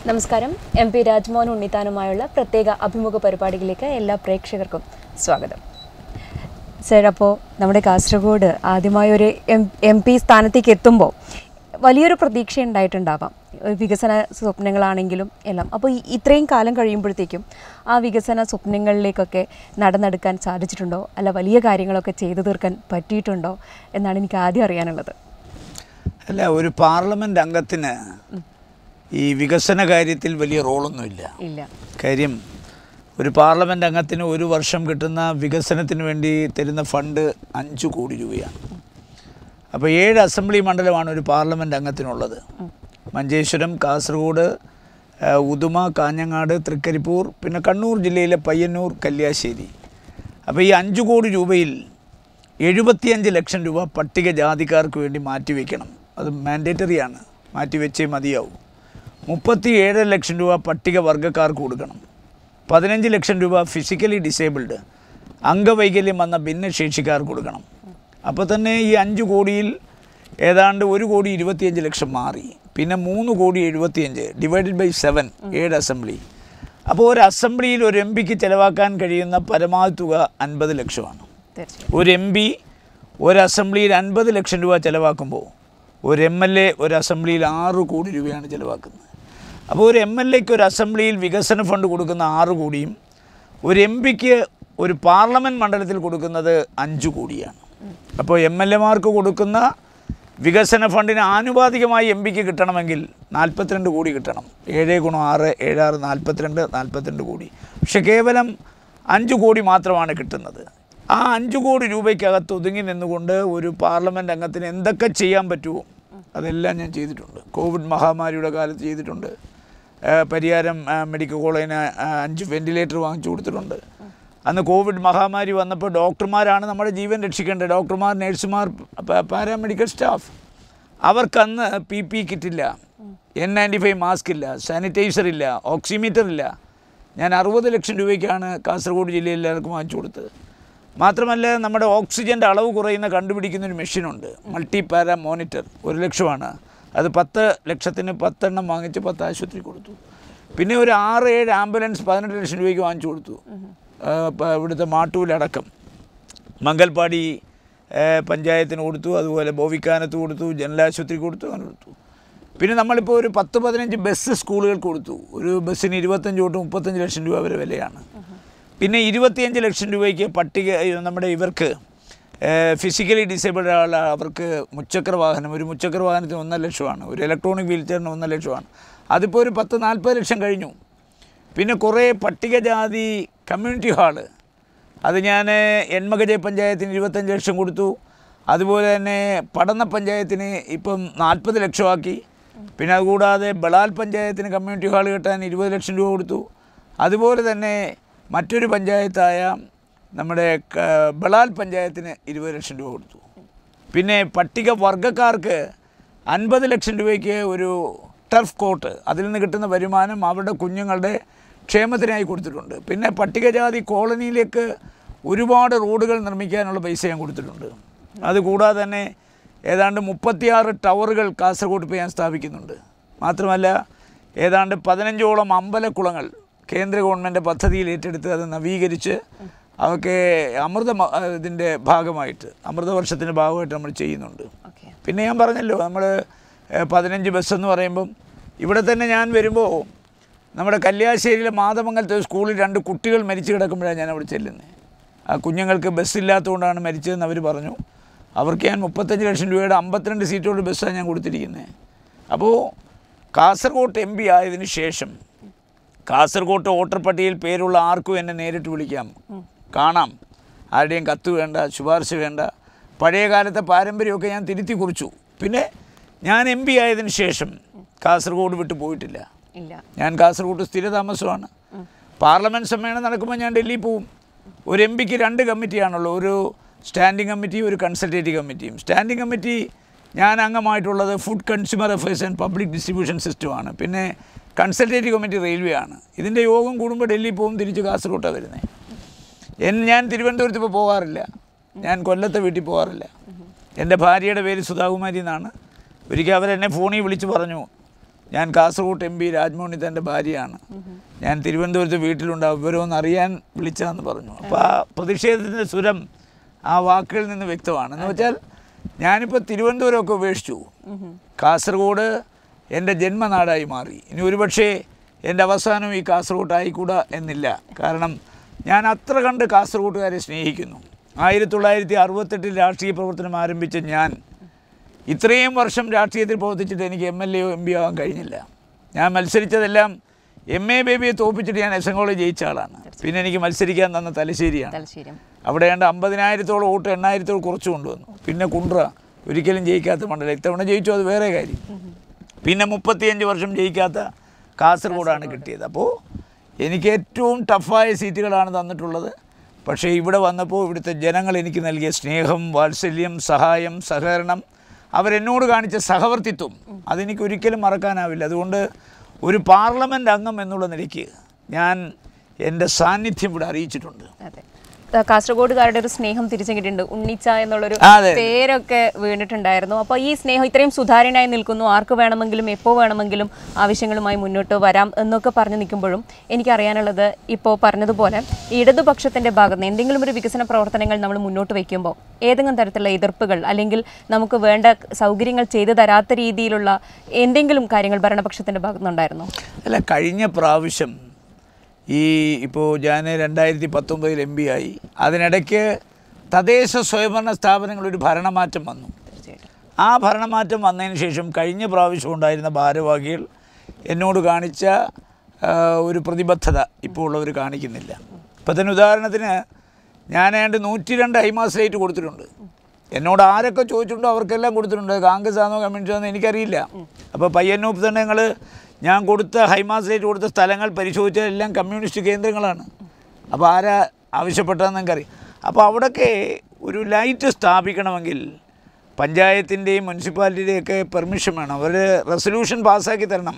നമസ്കാരം M P Rajmohan ഉണ്ണിത്താനുമായുള്ള പ്രത്യേക അഭിമുഖ പരിപാടിയിലേക്ക് എല്ലാ പ്രേക്ഷകർക്കും സ്വാഗതം സർ അപ്പോൾ നമ്മുടെ കാസർഗോഡ് ആദ്യമായ ഒരു എം എം പി സ്ഥാനത്തേക്ക് എത്തുമ്പോൾ വലിയൊരു പ്രതീക്ഷ ഉണ്ടായിട്ടുണ്ടാവാം ഒരു വികസന സ്വപ്നങ്ങളാണെങ്കിലും എല്ലാം അപ്പോൾ ഈ ഇത്രയും കാലം കഴിയുമ്പോഴത്തേക്കും ആ വികസന സ്വപ്നങ്ങളിലേക്കൊക്കെ നടന്നെടുക്കാൻ സാധിച്ചിട്ടുണ്ടോ അല്ല വലിയ കാര്യങ്ങളൊക്കെ ചെയ്തു തീർക്കാൻ പറ്റിയിട്ടുണ്ടോ എന്നാണ് എനിക്ക് ആദ്യം അറിയാനുള്ളത് അല്ല ഒരു പാർലമെൻറ്റ് അംഗത്തിന് ഈ വികസന കാര്യത്തിൽ വലിയ റോളൊന്നുമില്ല ഇല്ല കാര്യം ഒരു പാർലമെൻറ്റ് അംഗത്തിന് ഒരു വർഷം കിട്ടുന്ന വികസനത്തിന് വേണ്ടി തരുന്ന ഫണ്ട് അഞ്ച് കോടി രൂപയാണ് അപ്പോൾ ഏഴ് അസംബ്ലി മണ്ഡലമാണ് ഒരു പാർലമെൻറ്റ് അംഗത്തിനുള്ളത് മഞ്ചേശ്വരം കാസർഗോഡ് ആ, ഉദുമ കാഞ്ഞങ്ങാട് തൃക്കരിപ്പൂർ പിന്നെ കണ്ണൂർ ജില്ലയിലെ പയ്യന്നൂർ കല്യാശ്ശേരി അപ്പോൾ ഈ അഞ്ച് കോടി രൂപയിൽ എഴുപത്തിയഞ്ച് ലക്ഷം രൂപ പട്ടികജാതിക്കാർക്ക് വേണ്ടി മാറ്റിവെക്കണം അത് മാൻഡേറ്ററിയാണ് മാറ്റിവെച്ചേ മതിയാവും മുപ്പത്തി ഏഴ് ലക്ഷം രൂപ പട്ടികവർഗ്ഗക്കാർക്ക് കൊടുക്കണം പതിനഞ്ച് ലക്ഷം രൂപ ഫിസിക്കലി ഡിസേബിൾഡ് അംഗവൈകല്യം വന്ന ഭിന്നശേഷിക്കാർക്ക് കൊടുക്കണം അപ്പോൾ തന്നെ ഈ അഞ്ച് കോടിയിൽ ഏതാണ്ട് ഒരു കോടി ഇരുപത്തിയഞ്ച് ലക്ഷം മാറി പിന്നെ മൂന്ന് കോടി എഴുപത്തിയഞ്ച് ഡിവൈഡഡ് ബൈ സെവൻ ഏഴ് അസംബ്ലി അപ്പോൾ ഒരു അസംബ്ലിയിൽ ഒരു എം പിക്ക് ചിലവാക്കാൻ കഴിയുന്ന പരമാവധി തുക അൻപത് ലക്ഷമാണ് തീർച്ചയായും ഒരു എം പി ഒരു അസംബ്ലിയിൽ അൻപത് ലക്ഷം രൂപ ചിലവാക്കുമ്പോൾ ഒരു എം എൽ എ ഒരു അസംബ്ലിയിൽ ആറ് കോടി രൂപയാണ് ചിലവാക്കുന്നത് അപ്പോൾ ഒരു എം എൽ എക്ക് ഒരു അസംബ്ലിയിൽ വികസന ഫണ്ട് കൊടുക്കുന്ന ആറ് കോടിയും ഒരു എം പിക്ക് ഒരു പാർലമെൻറ്റ് മണ്ഡലത്തിൽ കൊടുക്കുന്നത് അഞ്ച് കോടിയാണ് അപ്പോൾ എം എൽ എമാർക്ക് കൊടുക്കുന്ന വികസന ഫണ്ടിന് ആനുപാതികമായി എം പിക്ക് കിട്ടണമെങ്കിൽ നാൽപ്പത്തിരണ്ട് കോടി കിട്ടണം ഏഴ് ഗുണം ആറ് ഏഴാറ് നാൽപ്പത്തിരണ്ട് നാൽപ്പത്തിരണ്ട് കോടി പക്ഷെ കേവലം അഞ്ച് കോടി മാത്രമാണ് കിട്ടുന്നത് ആ അഞ്ച് കോടി രൂപയ്ക്കകത്ത് ഒതുങ്ങി നിന്നുകൊണ്ട് ഒരു പാർലമെൻറ്റ് അംഗത്തിന് എന്തൊക്കെ ചെയ്യാൻ പറ്റുമോ അതെല്ലാം ഞാൻ ചെയ്തിട്ടുണ്ട് കോവിഡ് മഹാമാരിയുടെ കാലത്ത് ചെയ്തിട്ടുണ്ട് ആ, പരിയാരം ആ, മെഡിക്കൽ കോളേജിന് ആ, അഞ്ച് വെൻറ്റിലേറ്റർ വാങ്ങിച്ചു കൊടുത്തിട്ടുണ്ട് അന്ന് കോവിഡ് മഹാമാരി വന്നപ്പോൾ ഡോക്ടർമാരാണ് നമ്മുടെ ജീവൻ രക്ഷിക്കേണ്ടത് ഡോക്ടർമാർ നഴ്സുമാർ പ- പാരാമെഡിക്കൽ സ്റ്റാഫ് അവർക്കന്ന് പി പി കിറ്റില്ല എൻ നയൻറ്റി ഫൈവ് മാസ്ക് ഇല്ല സാനിറ്റൈസർ ഇല്ല ഓക്സിമീറ്റർ ഇല്ല ഞാൻ അറുപത് ലക്ഷം രൂപയ്ക്കാണ് കാസർഗോഡ് ജില്ലയിൽ എല്ലാവർക്കും വാങ്ങിച്ചു കൊടുത്തത് മാത്രമല്ല നമ്മുടെ ഓക്സിജൻ്റെ അളവ് കുറയുന്ന കണ്ടുപിടിക്കുന്ന ഒരു മെഷീനുണ്ട് മൾട്ടി പാര മോണിറ്റർ ഒരു ലക്ഷമാണ് അത് പത്ത് ലക്ഷത്തിന് പത്തെണ്ണം വാങ്ങിച്ച് പത്ത് ആശുപത്രി കൊടുത്തു പിന്നെ ഒരു ആറ് ഏഴ് ആംബുലൻസ് പതിനെട്ട് ലക്ഷം രൂപയ്ക്ക് വാങ്ങിച്ചു കൊടുത്തു ആ, പ- ഇവിടുത്തെ മാട്ടൂലടക്കം മംഗൽപാടി ഏ, പഞ്ചായത്തിന് കൊടുത്തു അതുപോലെ ബോവിക്കാനത്ത് കൊടുത്തു ജനലാശുപത്രി കൊടുത്തു അങ്ങനെ കൊടുത്തു പിന്നെ നമ്മളിപ്പോൾ ഒരു പത്ത് പതിനഞ്ച് ബസ് സ്കൂളുകൾക്ക് കൊടുത്തു ഒരു ബസ്സിന് ഇരുപത്തഞ്ച് തൊട്ട് മുപ്പത്തഞ്ച് ലക്ഷം രൂപ വരെ വിലയാണ് പിന്നെ ഇരുപത്തിയഞ്ച് ലക്ഷം രൂപയ്ക്ക് പട്ടിക നമ്മുടെ ഇവർക്ക് ഫിസിക്കലി ഡിസേബിൾഡ് ആള അവർക്ക് മുച്ചക്ര വാഹനം ഒരു മുച്ചക്ര വാഹനത്തിന് ഒന്നര ലക്ഷമാണ് ഒരു ഇലക്ട്രോണിക് വീൽ ചെയറിന് ഒന്നര ലക്ഷമാണ് അതിപ്പോൾ ഒരു പത്ത് നാൽപ്പത് ലക്ഷം കഴിഞ്ഞു പിന്നെ കുറേ പട്ടികജാതി കമ്മ്യൂണിറ്റി ഹാള് അത് ഞാൻ എൺമകജ പഞ്ചായത്തിന് ഇരുപത്തഞ്ച് ലക്ഷം കൊടുത്തു അതുപോലെ തന്നെ പടന്ന പഞ്ചായത്തിന് ഇപ്പം നാൽപ്പത് ലക്ഷമാക്കി പിന്നെ അതുകൂടാതെ ബളാൽ പഞ്ചായത്തിന് കമ്മ്യൂണിറ്റി ഹാൾ കെട്ടാൻ ഇരുപത് ലക്ഷം രൂപ കൊടുത്തു അതുപോലെ തന്നെ മറ്റൊരു പഞ്ചായത്തായ നമ്മുടെ ക- ബളാൽ പഞ്ചായത്തിന് ഇരുപത് ലക്ഷം രൂപ കൊടുത്തു പിന്നെ പട്ടിക വർഗ്ഗക്കാർക്ക് അൻപത് ലക്ഷം രൂപയ്ക്ക് ഒരു ടർഫ് കോട്ട് അതിൽ നിന്ന് കിട്ടുന്ന വരുമാനം അവരുടെ കുഞ്ഞുങ്ങളുടെ ക്ഷേമത്തിനായി കൊടുത്തിട്ടുണ്ട് പിന്നെ പട്ടികജാതി കോളനിയിലേക്ക് ഒരുപാട് റോഡുകൾ നിർമ്മിക്കാനുള്ള പൈസ ഞാൻ കൊടുത്തിട്ടുണ്ട് അതുകൂടാതെ തന്നെ ഏതാണ്ട് മുപ്പത്തിയാറ് ടവറുകൾ കാസർഗോഡ് ഇപ്പോൾ ഞാൻ സ്ഥാപിക്കുന്നുണ്ട് മാത്രമല്ല ഏതാണ്ട് പതിനഞ്ചോളം അമ്പലക്കുളങ്ങൾ കേന്ദ്ര ഗവൺമെൻറ് പദ്ധതിയിൽ ഏറ്റെടുത്ത് അത് നവീകരിച്ച് അവർക്ക് അമൃത മ- ഇതിൻ്റെ ഭാഗമായിട്ട് അമൃതവർഷത്തിൻ്റെ ഭാഗമായിട്ട് നമ്മൾ ചെയ്യുന്നുണ്ട് ഓക്കെ പിന്നെ ഞാൻ പറഞ്ഞല്ലോ നമ്മൾ പതിനഞ്ച് ബസ് എന്ന് പറയുമ്പം ഇവിടെ തന്നെ ഞാൻ വരുമ്പോൾ നമ്മുടെ കല്യാശ്ശേരിയിലെ മാതമംഗലത്തെ ഒരു സ്കൂളിൽ രണ്ട് കുട്ടികൾ മരിച്ചു കിടക്കുമ്പോഴാണ് ഞാൻ അവിടെ ചെല്ലുന്നത് ആ കുഞ്ഞുങ്ങൾക്ക് ബസ്സില്ലാത്തതുകൊണ്ടാണ് മരിച്ചതെന്ന് അവർ പറഞ്ഞു അവർക്ക് ഞാൻ മുപ്പത്തഞ്ച് ലക്ഷം രൂപയുടെ അമ്പത്തിരണ്ട് സീറ്റോട് ബസ്സാണ് ഞാൻ കൊടുത്തിരിക്കുന്നത് അപ്പോൾ കാസർഗോഡ് എം പി ആയതിനു ശേഷം കാസർഗോഡ് വോട്ടർ പട്ടികയിൽ പേരുള്ള ആർക്കും എന്നെ നേരിട്ട് വിളിക്കാം കാണാം ആരുടെയും കത്ത് വേണ്ട ശുപാർശ വേണ്ട പഴയ കാലത്തെ പാരമ്പര്യമൊക്കെ ഞാൻ തിരുത്തി കുറിച്ചു പിന്നെ ഞാൻ എം പി ആയതിനു ശേഷം കാസർഗോഡ് വിട്ടു പോയിട്ടില്ല ഇല്ല ഞാൻ കാസർഗോഡ് സ്ഥിരതാമസമാണ് പാർലമെൻറ്റ് സമ്മേളനം നടക്കുമ്പോൾ ഞാൻ ഡൽഹിയിൽ പോവും ഒരു എം പിക്ക് രണ്ട് കമ്മിറ്റിയാണുള്ളത് ഒരു സ്റ്റാൻഡിംഗ് കമ്മിറ്റിയും ഒരു കൺസൾട്ടേറ്റീവ് കമ്മിറ്റിയും സ്റ്റാൻഡിംഗ് കമ്മിറ്റി ഞാൻ അംഗമായിട്ടുള്ളത് food consumer affairs and public distribution സിസ്റ്റമാണ് പിന്നെ കൺസൾട്ടേറ്റീവ് കമ്മിറ്റി റെയിൽവേ ആണ് ഇതിൻ്റെ യോഗം കൂടുമ്പോൾ ഡൽഹിയിൽ പോകും തിരിച്ച് കാസർഗോട്ടാണ് വരുന്നത് എൻ ഞാൻ തിരുവനന്തപുരത്ത് ഇപ്പോൾ പോകാറില്ല ഞാൻ കൊല്ലത്തെ വീട്ടിൽ പോകാറില്ല എൻ്റെ ഭാര്യയുടെ പേര് സുധാകുമാരി എന്നാണ് ഒരിക്കൽ അവരെന്നെ ഫോണിൽ വിളിച്ച് പറഞ്ഞു ഞാൻ കാസർഗോഡ് എം പി രാജ്മോഹൻ ഉണ്ണിത്താൻ്റെ ഭാര്യയാണ് ഞാൻ തിരുവനന്തപുരത്ത് വീട്ടിലുണ്ടാവും വിവരമൊന്നും അറിയാൻ വിളിച്ചതെന്ന് പറഞ്ഞു അപ്പോൾ ആ പ്രതിഷേധത്തിൻ്റെ സ്വരം ആ വാക്കുകളിൽ നിന്ന് വ്യക്തമാണ് എന്ന് വെച്ചാൽ ഞാനിപ്പോൾ തിരുവനന്തപുരമൊക്കെ ഉപേക്ഷിച്ചു കാസർഗോഡ് എൻ്റെ ജന്മനാടായി മാറി ഇനി ഒരുപക്ഷേ എൻ്റെ അവസാനം ഈ കാസർഗോഡ് ആയിക്കൂടാ എന്നില്ല കാരണം ഞാൻ അത്ര കണ്ട് കാസർഗോട്ടുകാരെ സ്നേഹിക്കുന്നു ആയിരത്തി തൊള്ളായിരത്തി അറുപത്തെട്ടിൽ രാഷ്ട്രീയ പ്രവർത്തനം ആരംഭിച്ച ഞാൻ ഇത്രയും വർഷം രാഷ്ട്രീയത്തിൽ പ്രവർത്തിച്ചിട്ട് എനിക്ക് എം എൽ എയോ എം പി ആവാൻ കഴിഞ്ഞില്ല ഞാൻ മത്സരിച്ചതെല്ലാം എം എ ബേബിയെ തോപ്പിച്ചിട്ട് ഞാൻ എസ് എൻ കോളേജ് ജയിച്ച ആളാണ് പിന്നെ എനിക്ക് മത്സരിക്കാൻ തന്ന തലശ്ശേരിയാണ് തലശ്ശേരി അവിടെ ഏണ്ട അമ്പതിനായിരത്തോളം വോട്ട് എണ്ണായിരത്തോളം കുറച്ച് കൊണ്ടുവന്നു പിന്നെ കുണ്ട്ര ഒരിക്കലും ജയിക്കാത്ത മണ്ഡലം ഇത്തവണ ജയിച്ചു അത് വേറെ കാര്യം പിന്നെ മുപ്പത്തിയഞ്ച് വർഷം ജയിക്കാത്ത കാസർഗോഡാണ് കിട്ടിയത് അപ്പോൾ എനിക്ക് ഏറ്റവും ടഫായ സീറ്റുകളാണ് തന്നിട്ടുള്ളത് പക്ഷേ ഇവിടെ വന്നപ്പോൾ ഇവിടുത്തെ ജനങ്ങൾ എനിക്ക് നൽകിയ സ്നേഹം വാത്സല്യം സഹായം സഹകരണം അവരെന്നോട് കാണിച്ച സഹവർത്തിത്വം അതെനിക്ക് ഒരിക്കലും മറക്കാനാവില്ല അതുകൊണ്ട് ഒരു പാർലമെൻറ്റ് അംഗം എന്നുള്ള നിലയ്ക്ക് ഞാൻ എൻ്റെ സാന്നിധ്യം ഇവിടെ അറിയിച്ചിട്ടുണ്ട് അതെ ആ, കാസർഗോഡുകാരുടെ ഒരു സ്നേഹം തിരിച്ചു കിട്ടിയിട്ടുണ്ട് ഉണ്ണിച്ച എന്നുള്ളൊരു ആ, അതെ. പേരൊക്കെ വീണിട്ടുണ്ടായിരുന്നു അപ്പോൾ ഈ സ്നേഹം ഇത്രയും സുതാര്യനായി നിൽക്കുന്നു ആർക്ക് വേണമെങ്കിലും എപ്പോൾ വേണമെങ്കിലും ആവശ്യങ്ങളുമായി മുന്നോട്ട് വരാം എന്നൊക്കെ പറഞ്ഞു നിൽക്കുമ്പോഴും എനിക്കറിയാനുള്ളത് ഇപ്പോൾ പറഞ്ഞതുപോലെ ഇടതുപക്ഷത്തിന്റെ ഭാഗത്ത് നിന്ന് എന്തെങ്കിലും ഒരു വികസന പ്രവർത്തനങ്ങൾ നമ്മൾ മുന്നോട്ട് വയ്ക്കുമ്പോൾ ഏതെങ്കിലും തരത്തിലുള്ള എതിർപ്പുകൾ അല്ലെങ്കിൽ നമുക്ക് വേണ്ട സൗകര്യങ്ങൾ ചെയ്തു തരാത്ത രീതിയിലുള്ള എന്തെങ്കിലും കാര്യങ്ങൾ ഭരണപക്ഷത്തിന്റെ ഭാഗത്തുനിന്നുണ്ടായിരുന്നോ അല്ല കഴിഞ്ഞ പ്രാവശ്യം ഈ ഇപ്പോൾ ഞാൻ രണ്ടായിരത്തി പത്തൊമ്പതിൽ എം പി ആയി അതിനിടയ്ക്ക് തദ്ദേശ സ്വയംഭരണ സ്ഥാപനങ്ങൾ ഒരു ഭരണമാറ്റം വന്നു തീർച്ചയായിട്ടും ആ ഭരണമാറ്റം വന്നതിന് ശേഷം കഴിഞ്ഞ പ്രാവശ്യം ഉണ്ടായിരുന്ന ഭാരവാഹികൾ എന്നോട് കാണിച്ച ആ, ഒരു പ്രതിബദ്ധത ഇപ്പോൾ ഉള്ളവർ കാണിക്കുന്നില്ല ഇപ്പം തന്നെ ഉദാഹരണത്തിന് ഞാൻ ഏതാണ്ട് നൂറ്റി രണ്ട് ഹൈമാസ് റേറ്റ് കൊടുത്തിട്ടുണ്ട് എന്നോട് ആരൊക്കെ ചോദിച്ചിട്ടുണ്ടോ അവർക്കെല്ലാം കൊടുത്തിട്ടുണ്ട് കോൺഗ്രസ് ആണോ കമ്മ്യൂണിസ്റ്റ് ആണോ എനിക്കറിയില്ല അപ്പോൾ പയ്യന്നൂപ്പ് തന്നെ ഞങ്ങൾ ഞാൻ കൊടുത്ത ഹൈമാസ് റേറ്റ് കൊടുത്ത സ്ഥലങ്ങൾ പരിശോധിച്ചാൽ എല്ലാം കമ്മ്യൂണിസ്റ്റ് കേന്ദ്രങ്ങളാണ് അപ്പോൾ ആരാ ആവശ്യപ്പെട്ടതെന്ന് എനിക്കറിയാം അപ്പോൾ അവിടെയൊക്കെ ഒരു ലൈറ്റ് സ്ഥാപിക്കണമെങ്കിൽ പഞ്ചായത്തിൻ്റെയും മുനിസിപ്പാലിറ്റിയുടെയൊക്കെ പെർമിഷൻ വേണം അവർ റെസൊല്യൂഷൻ പാസ്സാക്കി തരണം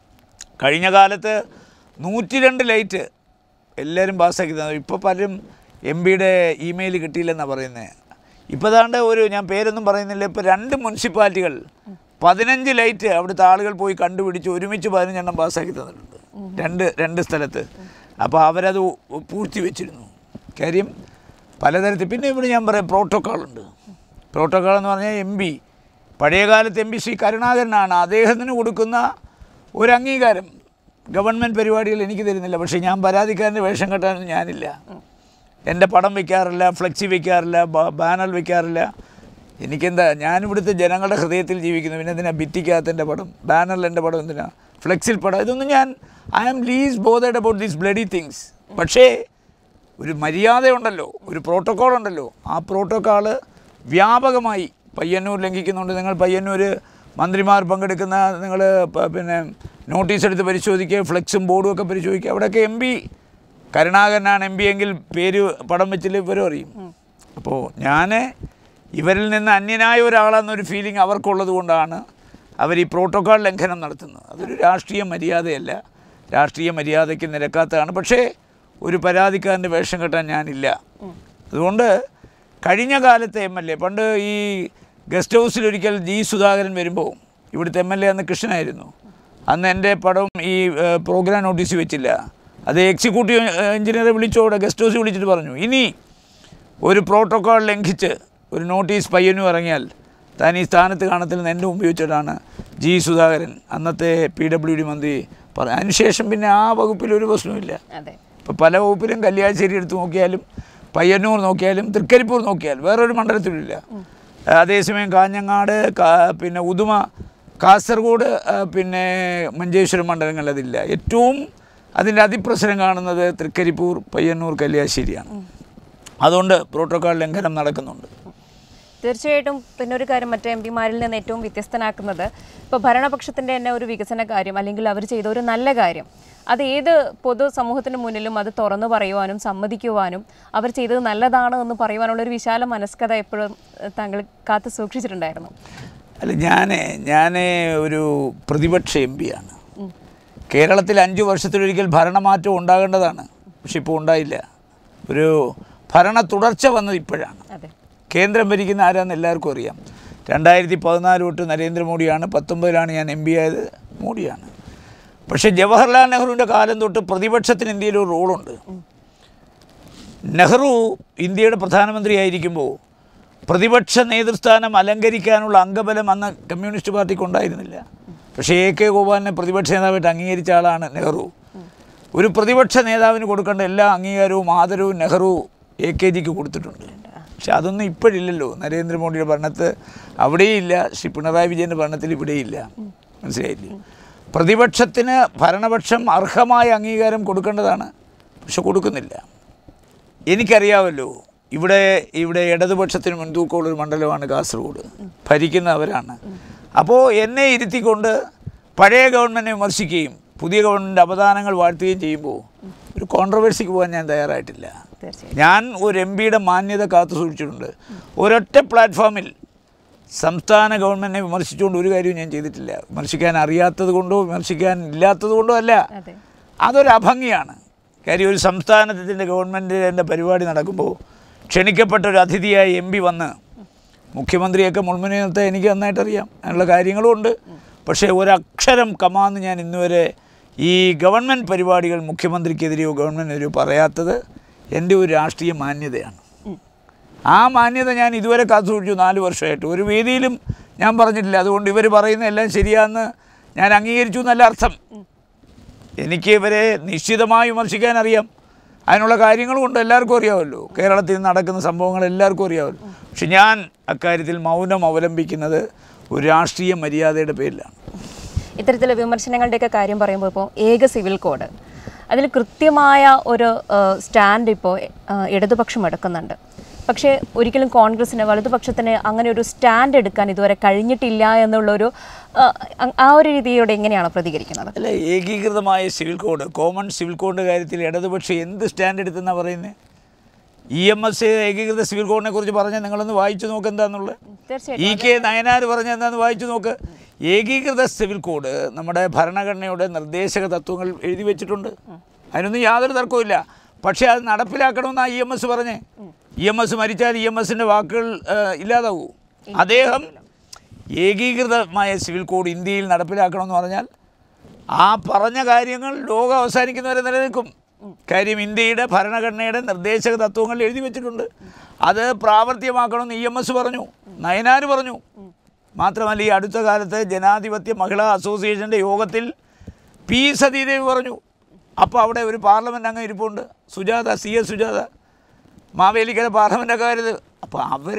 കഴിഞ്ഞ കാലത്ത് നൂറ്റി രണ്ട് ലൈറ്റ് എല്ലാവരും പാസ്സാക്കി തന്നു ഇപ്പോൾ പലരും എം പിയുടെ ഇമെയിൽ കിട്ടിയില്ലെന്നാണ് പറയുന്നത് ഇപ്പോൾ ദാണ്ട് ഒരു ഞാൻ പേരൊന്നും പറയുന്നില്ല ഇപ്പോൾ രണ്ട് മുനിസിപ്പാലിറ്റികൾ പതിനഞ്ച് ലൈറ്റ് അവിടുത്തെ ആളുകൾ പോയി കണ്ടുപിടിച്ച് ഒരുമിച്ച് പതിനഞ്ചെണ്ണം പാസ്സാക്കി തന്നിട്ടുണ്ട് രണ്ട് രണ്ട് സ്ഥലത്ത് അപ്പോൾ അവരത് പൂഴ്ത്തി വെച്ചിരുന്നു കാര്യം പലതരത്തിൽ പിന്നെ ഇവിടെ ഞാൻ പറയാം പ്രോട്ടോക്കോളുണ്ട് പ്രോട്ടോക്കോൾ എന്ന് പറഞ്ഞാൽ എം പി പഴയകാലത്ത് എം പി ശ്രീ കരുണാകരനാണ് അദ്ദേഹത്തിന് കൊടുക്കുന്ന ഒരു അംഗീകാരം ഗവൺമെൻറ് പരിപാടികൾ എനിക്ക് തരുന്നില്ല പക്ഷേ ഞാൻ പരാതിക്കാരൻ്റെ വേഷം കെട്ടാനൊന്നും ഞാനില്ല എൻ്റെ പടം വെക്കാറില്ല ഫ്ലെക്സി വെക്കാറില്ല ബ- ബാനർ വെക്കാറില്ല എനിക്കെന്താ ഞാനിവിടുത്തെ ജനങ്ങളുടെ ഹൃദയത്തിൽ ജീവിക്കുന്നു പിന്നെ എന്തിനാ ഭിത്തിക്കകത്ത് എൻ്റെ പടം ബാനറിൽ എൻ്റെ പടം എന്തിനാ ഫ്ലെക്സിൽ പടം ഇതൊന്നും ഞാൻ I am least bothered about these bloody things പക്ഷേ ഒരു മര്യാദയുണ്ടല്ലോ ഒരു പ്രോട്ടോക്കോൾ ഉണ്ടല്ലോ ആ പ്രോട്ടോക്കോള് വ്യാപകമായി പയ്യന്നൂർ ലംഘിക്കുന്നുണ്ട് നിങ്ങൾ പയ്യന്നൂർ മന്ത്രിമാർ പങ്കെടുക്കുന്ന നിങ്ങൾ പിന്നെ നോട്ടീസ് എടുത്ത് പരിശോധിക്കുക ഫ്ലെക്സും ബോർഡും ഒക്കെ പരിശോധിക്കുക അവിടെയൊക്കെ എം പി കരുണാകരനാണ് എം പി എങ്കിൽ പേര് പടം വെച്ചില്ല ഇവരും അറിയും അപ്പോൾ ഞാൻ ഇവരിൽ നിന്ന് അന്യനായ ഒരാളെന്നൊരു ഫീലിംഗ് അവർക്കുള്ളത് കൊണ്ടാണ് അവർ ഈ പ്രോട്ടോക്കോൾ ലംഘനം നടത്തുന്നത് അതൊരു രാഷ്ട്രീയ മര്യാദയല്ല രാഷ്ട്രീയ മര്യാദയ്ക്ക് നിരക്കാത്തതാണ് പക്ഷേ ഒരു പരാതിക്കാരൻ്റെ വേഷം കെട്ടാൻ ഞാനില്ല അതുകൊണ്ട് കഴിഞ്ഞ കാലത്തെ എം എൽ എ പണ്ട് ഈ ഗസ്റ്റ് ഹൗസിൽ ഒരിക്കൽ ജി സുധാകരൻ വരുമ്പോൾ ഇവിടുത്തെ എം എൽ എ അന്ന് കൃഷ്ണനായിരുന്നു അന്ന് എൻ്റെ പടം ഈ ഏഹ്, പ്രോഗ്രാം നോട്ടീസ് വെച്ചില്ല അത് എക്സിക്യൂട്ടീവ് എഞ്ചിനീയറെ വിളിച്ചോടെ ഗസ്റ്റ് ഹൗസിൽ വിളിച്ചിട്ട് പറഞ്ഞു ഇനി ഒരു പ്രോട്ടോക്കോൾ ലംഘിച്ച് ഒരു നോട്ടീസ് പയ്യനും ഇറങ്ങിയാൽ താൻ ഈ സ്ഥാനത്ത് കാണത്തില്ലെന്ന് എൻ്റെ മുമ്പ് വെച്ചിട്ടാണ് ജി സുധാകരൻ അന്നത്തെ പി ഡബ്ല്യു ഡി മന്ത്രി പറഞ്ഞു അതിനുശേഷം പിന്നെ ആ വകുപ്പിൽ ഒരു പ്രശ്നവുമില്ല അതെ ഇപ്പോൾ പല വകുപ്പിലും കല്യാശ്ശേരി എടുത്ത് നോക്കിയാലും പയ്യന്നൂർ നോക്കിയാലും തൃക്കരിപ്പൂർ നോക്കിയാൽ വേറൊരു മണ്ഡലത്തിലുമില്ല അതേസമയം കാഞ്ഞങ്ങാട് കാ- പിന്നെ ഉദുമ കാസർഗോഡ് ആ, പിന്നെ മഞ്ചേശ്വരം മണ്ഡലങ്ങളിൽ അതില്ല ഏറ്റവും അതിൻ്റെ അതിപ്രസരം കാണുന്നത് തൃക്കരിപ്പൂർ പയ്യന്നൂർ കല്യാശ്ശേരിയാണ് അതുകൊണ്ട് പ്രോട്ടോക്കോൾ ലംഘനം നടക്കുന്നുണ്ട് തീർച്ചയായിട്ടും പിന്നെ ഒരു കാര്യം മറ്റേ എം പിമാരിൽ നിന്ന് ഏറ്റവും വ്യത്യസ്തനാക്കുന്നത് ഇപ്പോൾ ഭരണപക്ഷത്തിൻ്റെ തന്നെ ഒരു വികസന കാര്യം അല്ലെങ്കിൽ അവർ ചെയ്ത ഒരു നല്ല കാര്യം അത് ഏത് പൊതു സമൂഹത്തിന് മുന്നിലും അത് തുറന്നു പറയുവാനും സമ്മതിക്കുവാനും അവർ ചെയ്തത് നല്ലതാണ് എന്ന് പറയുവാനുള്ള ഒരു വിശാല മനസ്കത എപ്പോഴും ഏഹ്, താങ്കൾ കാത്തു സൂക്ഷിച്ചിട്ടുണ്ടായിരുന്നു അല്ല ഞാൻ ഞാൻ ഒരു പ്രതിപക്ഷ എം പിയാണ് കേരളത്തിൽ അഞ്ച് വർഷത്തിലൊരിക്കൽ ഭരണമാറ്റം ഉണ്ടാകേണ്ടതാണ് പക്ഷെ ഇപ്പോൾ ഉണ്ടായില്ല ഒരു ഭരണ തുടർച്ച വന്നത് ഇപ്പോഴാണ് അതെ കേന്ദ്രം ഭരിക്കുന്ന ആരാന്ന് എല്ലാവർക്കും അറിയാം രണ്ടായിരത്തി പതിനാല് തൊട്ട് നരേന്ദ്രമോദിയാണ് പത്തൊമ്പതിലാണ് ഞാൻ എം പി ആയത് മോഡിയാണ് പക്ഷേ ജവഹർലാൽ നെഹ്റുവിൻ്റെ കാലം തൊട്ട് പ്രതിപക്ഷത്തിന് ഇന്ത്യയിൽ ഒരു റോളുണ്ട് നെഹ്റു ഇന്ത്യയുടെ പ്രധാനമന്ത്രിയായിരിക്കുമ്പോൾ പ്രതിപക്ഷ നേതൃസ്ഥാനം അലങ്കരിക്കാനുള്ള അംഗബലം അന്ന് കമ്മ്യൂണിസ്റ്റ് പാർട്ടിക്ക് ഉണ്ടായിരുന്നില്ല പക്ഷേ എ കെ ഗോപാലിനെ പ്രതിപക്ഷ നേതാവായിട്ട് അംഗീകരിച്ച ആളാണ് നെഹ്റു ഒരു പ്രതിപക്ഷ നേതാവിന് കൊടുക്കേണ്ട എല്ലാ അംഗീകാരവും ആദരവും നെഹ്റു എ കെ ജിക്ക് കൊടുത്തിട്ടുണ്ട് പക്ഷെ അതൊന്നും ഇപ്പോഴില്ലല്ലോ നരേന്ദ്രമോദിയുടെ ഭരണത്ത് അവിടെയില്ല ശ്രീ പിണറായി വിജയൻ്റെ ഭരണത്തിൽ ഇവിടെയില്ല മനസ്സിലായില്ലേ പ്രതിപക്ഷത്തിന് ഭരണപക്ഷം അർഹമായ അംഗീകാരം കൊടുക്കേണ്ടതാണ് പക്ഷെ കൊടുക്കുന്നില്ല എനിക്കറിയാമല്ലോ ഇവിടെ ഇവിടെ ഇടതുപക്ഷത്തിന് മുൻതൂക്കമുള്ളൊരു മണ്ഡലമാണ് കാസർഗോഡ് ഭരിക്കുന്ന അവരാണ് അപ്പോൾ എന്നെ ഇരുത്തിക്കൊണ്ട് പഴയ ഗവൺമെൻറ്റിനെ വിമർശിക്കുകയും പുതിയ ഗവൺമെൻറ് അവദാനങ്ങൾ വാഴ്ത്തുകയും ചെയ്യുമ്പോൾ ഒരു കോൺട്രവേഴ്സിക്ക് പോകാൻ ഞാൻ തയ്യാറായിട്ടില്ല തീർച്ചയായും ഞാൻ ഒരു എം പിയുടെ മാന്യത കാത്തു സൂക്ഷിച്ചിട്ടുണ്ട് ഒരൊറ്റ പ്ലാറ്റ്ഫോമിൽ സംസ്ഥാന ഗവൺമെൻറ്റിനെ വിമർശിച്ചുകൊണ്ട് ഒരു കാര്യവും ഞാൻ ചെയ്തിട്ടില്ല വിമർശിക്കാൻ അറിയാത്തത് കൊണ്ടോ വിമർശിക്കാൻ ഇല്ലാത്തത് കൊണ്ടോ അല്ല അതെ അതൊരു അഭംഗിയാണ് കാര്യം ഒരു സംസ്ഥാനത്തിൻ്റെ ഗവൺമെൻറ്റിൻ്റെ പരിപാടി നടക്കുമ്പോൾ ക്ഷണിക്കപ്പെട്ട ഒരു അതിഥിയായ എം പി വന്ന് മുഖ്യമന്ത്രിയൊക്കെ മുൾമുനയിൽ നിർത്താൻ എനിക്ക് നന്നായിട്ട് അറിയാം അതിനുള്ള കാര്യങ്ങളും ഉണ്ട് പക്ഷേ ഒരക്ഷരം കമാന്ന് ഞാൻ ഇന്നുവരെ ഈ ഗവൺമെൻറ് പരിപാടികൾ മുഖ്യമന്ത്രിക്കെതിരെയോ ഗവൺമെൻറ്റിനെതിരെയോ പറയാത്തത് എൻ്റെ ഒരു രാഷ്ട്രീയ മാന്യതയാണ് ആ മാന്യത ഞാൻ ഇതുവരെ കാത്തു സൂക്ഷിച്ചു നാല് വർഷമായിട്ട് ഒരു വേദിയിലും ഞാൻ പറഞ്ഞിട്ടില്ല അതുകൊണ്ട് ഇവർ പറയുന്ന എല്ലാം ശരിയാണെന്ന് ഞാൻ അംഗീകരിച്ചു എന്നല്ല അർത്ഥം എനിക്ക് ഇവരെ നിശ്ചിതമായി വിമർശിക്കാൻ അറിയാം അതിനുള്ള കാര്യങ്ങളും ഉണ്ട് എല്ലാവർക്കും അറിയാമല്ലോ കേരളത്തിൽ നടക്കുന്ന സംഭവങ്ങൾ എല്ലാവർക്കും അറിയാമല്ലോ പക്ഷെ ഞാൻ അക്കാര്യത്തിൽ മൗനം അവലംബിക്കുന്നത് ഒരു രാഷ്ട്രീയ മര്യാദയുടെ പേരിലാണ് ഇത്തരത്തിലെ വിമർശനങ്ങളുടെയൊക്കെ കാര്യം പറയുമ്പോൾ ഇപ്പോൾ ഏക സിവിൽ കോഡ് അതിൽ കൃത്യമായ ഒരു സ്റ്റാൻഡ് ഇപ്പോൾ ഇടതുപക്ഷം എടുക്കുന്നുണ്ട് പക്ഷേ ഒരിക്കലും കോൺഗ്രസിന് വലതുപക്ഷത്തിന് അങ്ങനെ ഒരു സ്റ്റാൻഡ് എടുക്കാൻ ഇതുവരെ കഴിഞ്ഞിട്ടില്ല എന്നുള്ളൊരു ആ, അ- ആ ഒരു രീതിയോട് എങ്ങനെയാണ് പ്രതികരിക്കുന്നത് അല്ല ഏകീകൃതമായ സിവിൽ കോഡ് കോമൺ സിവിൽ കോഡിൻ്റെ കാര്യത്തിൽ ഇടതുപക്ഷം എന്ത് സ്റ്റാൻഡ് എടുത്തെന്നാണ് പറയുന്നത് ഇ എം എസ് ഏകീകൃത സിവിൽ കോഡിനെ കുറിച്ച് പറഞ്ഞാൽ നിങ്ങളൊന്ന് വായിച്ചു നോക്ക് എന്താണെന്നുള്ളത് തീർച്ചയായിട്ടും ഇ കെ നയനാർ പറഞ്ഞ എന്താന്ന് വായിച്ചു നോക്ക് ഏകീകൃത സിവിൽ കോഡ് നമ്മുടെ ഭരണഘടനയുടെ നിർദ്ദേശക തത്വങ്ങൾ എഴുതി വെച്ചിട്ടുണ്ട് അതിനൊന്നും യാതൊരു തർക്കവുമില്ല പക്ഷേ അത് നടപ്പിലാക്കണമെന്നാണ് ഇ എം എസ് പറഞ്ഞേ ഇ എം എസ് മരിച്ചാൽ ഇ എം എസിൻ്റെ വാക്കുകൾ ആ, ഇല്ലാതാവൂ അദ്ദേഹം ഏകീകൃതമായ സിവിൽ കോഡ് ഇന്ത്യയിൽ നടപ്പിലാക്കണമെന്ന് പറഞ്ഞാൽ ആ പറഞ്ഞ കാര്യങ്ങൾ ലോകം അവസാനിക്കുന്നവരെ നിലനിൽക്കും കാര്യം ഇന്ത്യയുടെ ഭരണഘടനയുടെ നിർദ്ദേശക തത്വങ്ങൾ എഴുതി വെച്ചിട്ടുണ്ട് അത് പ്രാവർത്തികമാക്കണമെന്ന് ഇ എം എസ് പറഞ്ഞു നയനാർ പറഞ്ഞു മാത്രമല്ല ഈ അടുത്ത കാലത്ത് ജനാധിപത്യ മഹിളാ അസോസിയേഷൻ്റെ യോഗത്തിൽ പി സതീദേവി പറഞ്ഞു അപ്പോൾ അവിടെ ഒരു പാർലമെൻറ്റ് അംഗം ഇരിപ്പുണ്ട് Sujatha C S Sujatha Mavelikkara parliament അക്കാര്യത്തിൽ അപ്പോൾ അവർ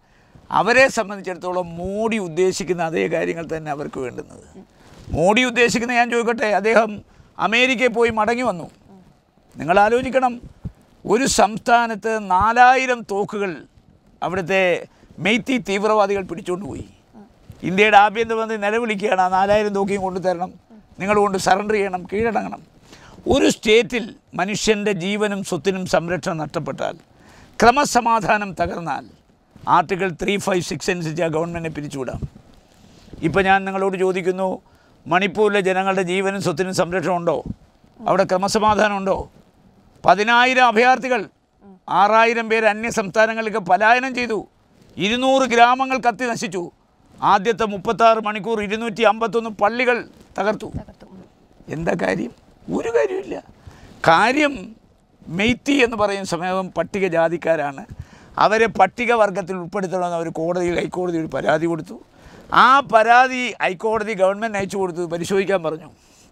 അവരെ സംബന്ധിച്ചിടത്തോളം മോഡി ഉദ്ദേശിക്കുന്ന അതേ കാര്യങ്ങൾ തന്നെ അവർക്ക് വേണ്ടുന്നത് മോഡി ഉദ്ദേശിക്കുന്ന ഞാൻ ചോദിക്കട്ടെ അദ്ദേഹം അമേരിക്കയിൽ പോയി മടങ്ങി വന്നു നിങ്ങൾ ആലോചിക്കണം ഒരു സംസ്ഥാനത്ത് നാലായിരം തോക്കുകൾ അവിടുത്തെ മെയ്ത്തി തീവ്രവാദികൾ പിടിച്ചുകൊണ്ട് പോയി ഇന്ത്യയുടെ ആഭ്യന്തരമന്ത്രി നിലവിളിക്കുകയാണ് ആ നാലായിരം തോക്കിയും കൊണ്ടുതരണം നിങ്ങൾ കൊണ്ട് സറണ്ടർ ചെയ്യണം കീഴടങ്ങണം ഒരു സ്റ്റേറ്റിൽ മനുഷ്യൻ്റെ ജീവനും സ്വത്തിനും സംരക്ഷണം നഷ്ടപ്പെട്ടാൽ ക്രമസമാധാനം തകർന്നാൽ ആർട്ടിക്കിൾ ത്രീ ഫൈവ് സിക്സ് അനുസരിച്ച് ആ ഗവൺമെൻറ്റിനെ പിരിച്ചുവിടാം ഇപ്പോൾ ഞാൻ നിങ്ങളോട് ചോദിക്കുന്നു മണിപ്പൂരിലെ ജനങ്ങളുടെ ജീവനും സ്വത്തിനും സംരക്ഷണം ഉണ്ടോ അവിടെ ക്രമസമാധാനം ഉണ്ടോ പതിനായിരം അഭയാർത്ഥികൾ ആറായിരം പേര് അന്യ സംസ്ഥാനങ്ങളിലേക്ക് പലായനം ചെയ്തു ഇരുന്നൂറ് ഗ്രാമങ്ങൾ കത്തി നശിച്ചു ആദ്യത്തെ മുപ്പത്താറ് മണിക്കൂർ ഇരുന്നൂറ്റി അമ്പത്തൊന്ന് പള്ളികൾ തകർത്തു എന്താ കാര്യം ഒരു കാര്യമില്ല കാര്യം മെയ്ത്തി എന്ന് പറയുന്ന സമയം പട്ടികജാതിക്കാരാണ് അവരെ പട്ടികവർഗത്തിൽ ഉൾപ്പെടുത്തണമെന്ന് അവർ കോടതിയിൽ ഹൈക്കോടതി ഒരു പരാതി കൊടുത്തു ആ പരാതി ഹൈക്കോടതി ഗവൺമെൻറ് അയച്ചു കൊടുത്തു പരിശോധിക്കാൻ പറഞ്ഞു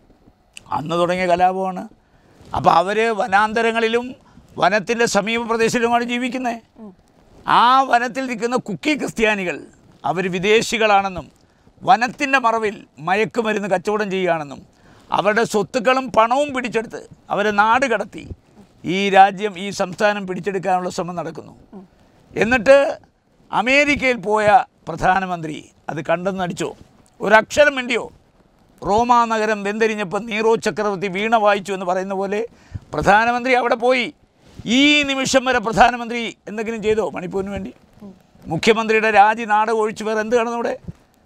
അന്ന് തുടങ്ങിയ കലാപമാണ് അപ്പോൾ അവർ വനാന്തരങ്ങളിലും വനത്തിൻ്റെ സമീപ പ്രദേശങ്ങളിലുമാണ് ജീവിക്കുന്നത് ആ വനത്തിൽ നിൽക്കുന്ന കുക്കി ക്രിസ്ത്യാനികൾ അവർ വിദേശികളാണെന്നും വനത്തിൻ്റെ മറവിൽ മയക്കുമരുന്ന് കച്ചവടം ചെയ്യുകയാണെന്നും അവരുടെ സ്വത്തുക്കളും പണവും പിടിച്ചെടുത്ത് അവരെ നാട് കടത്തി ഈ രാജ്യം ഈ സംസ്ഥാനം പിടിച്ചെടുക്കാനുള്ള ശ്രമം നടക്കുന്നു എന്നിട്ട് അമേരിക്കയിൽ പോയ പ്രധാനമന്ത്രി അത് കണ്ടെന്ന് അടിച്ചോ ഒരക്ഷരം വേണ്ടിയോ റോമാ നഗരം വെന്തരിഞ്ഞപ്പോൾ നീറോ ചക്രവർത്തി വീണ വായിച്ചു എന്ന് പറയുന്ന പോലെ പ്രധാനമന്ത്രി അവിടെ പോയി ഈ നിമിഷം വരെ പ്രധാനമന്ത്രി എന്തെങ്കിലും ചെയ്തോ മണിപ്പൂരിന് വേണ്ടി മുഖ്യമന്ത്രിയുടെ രാജി നാടകം ഒഴിച്ചു വേറെ എന്ത് കാണുന്നു ഇവിടെ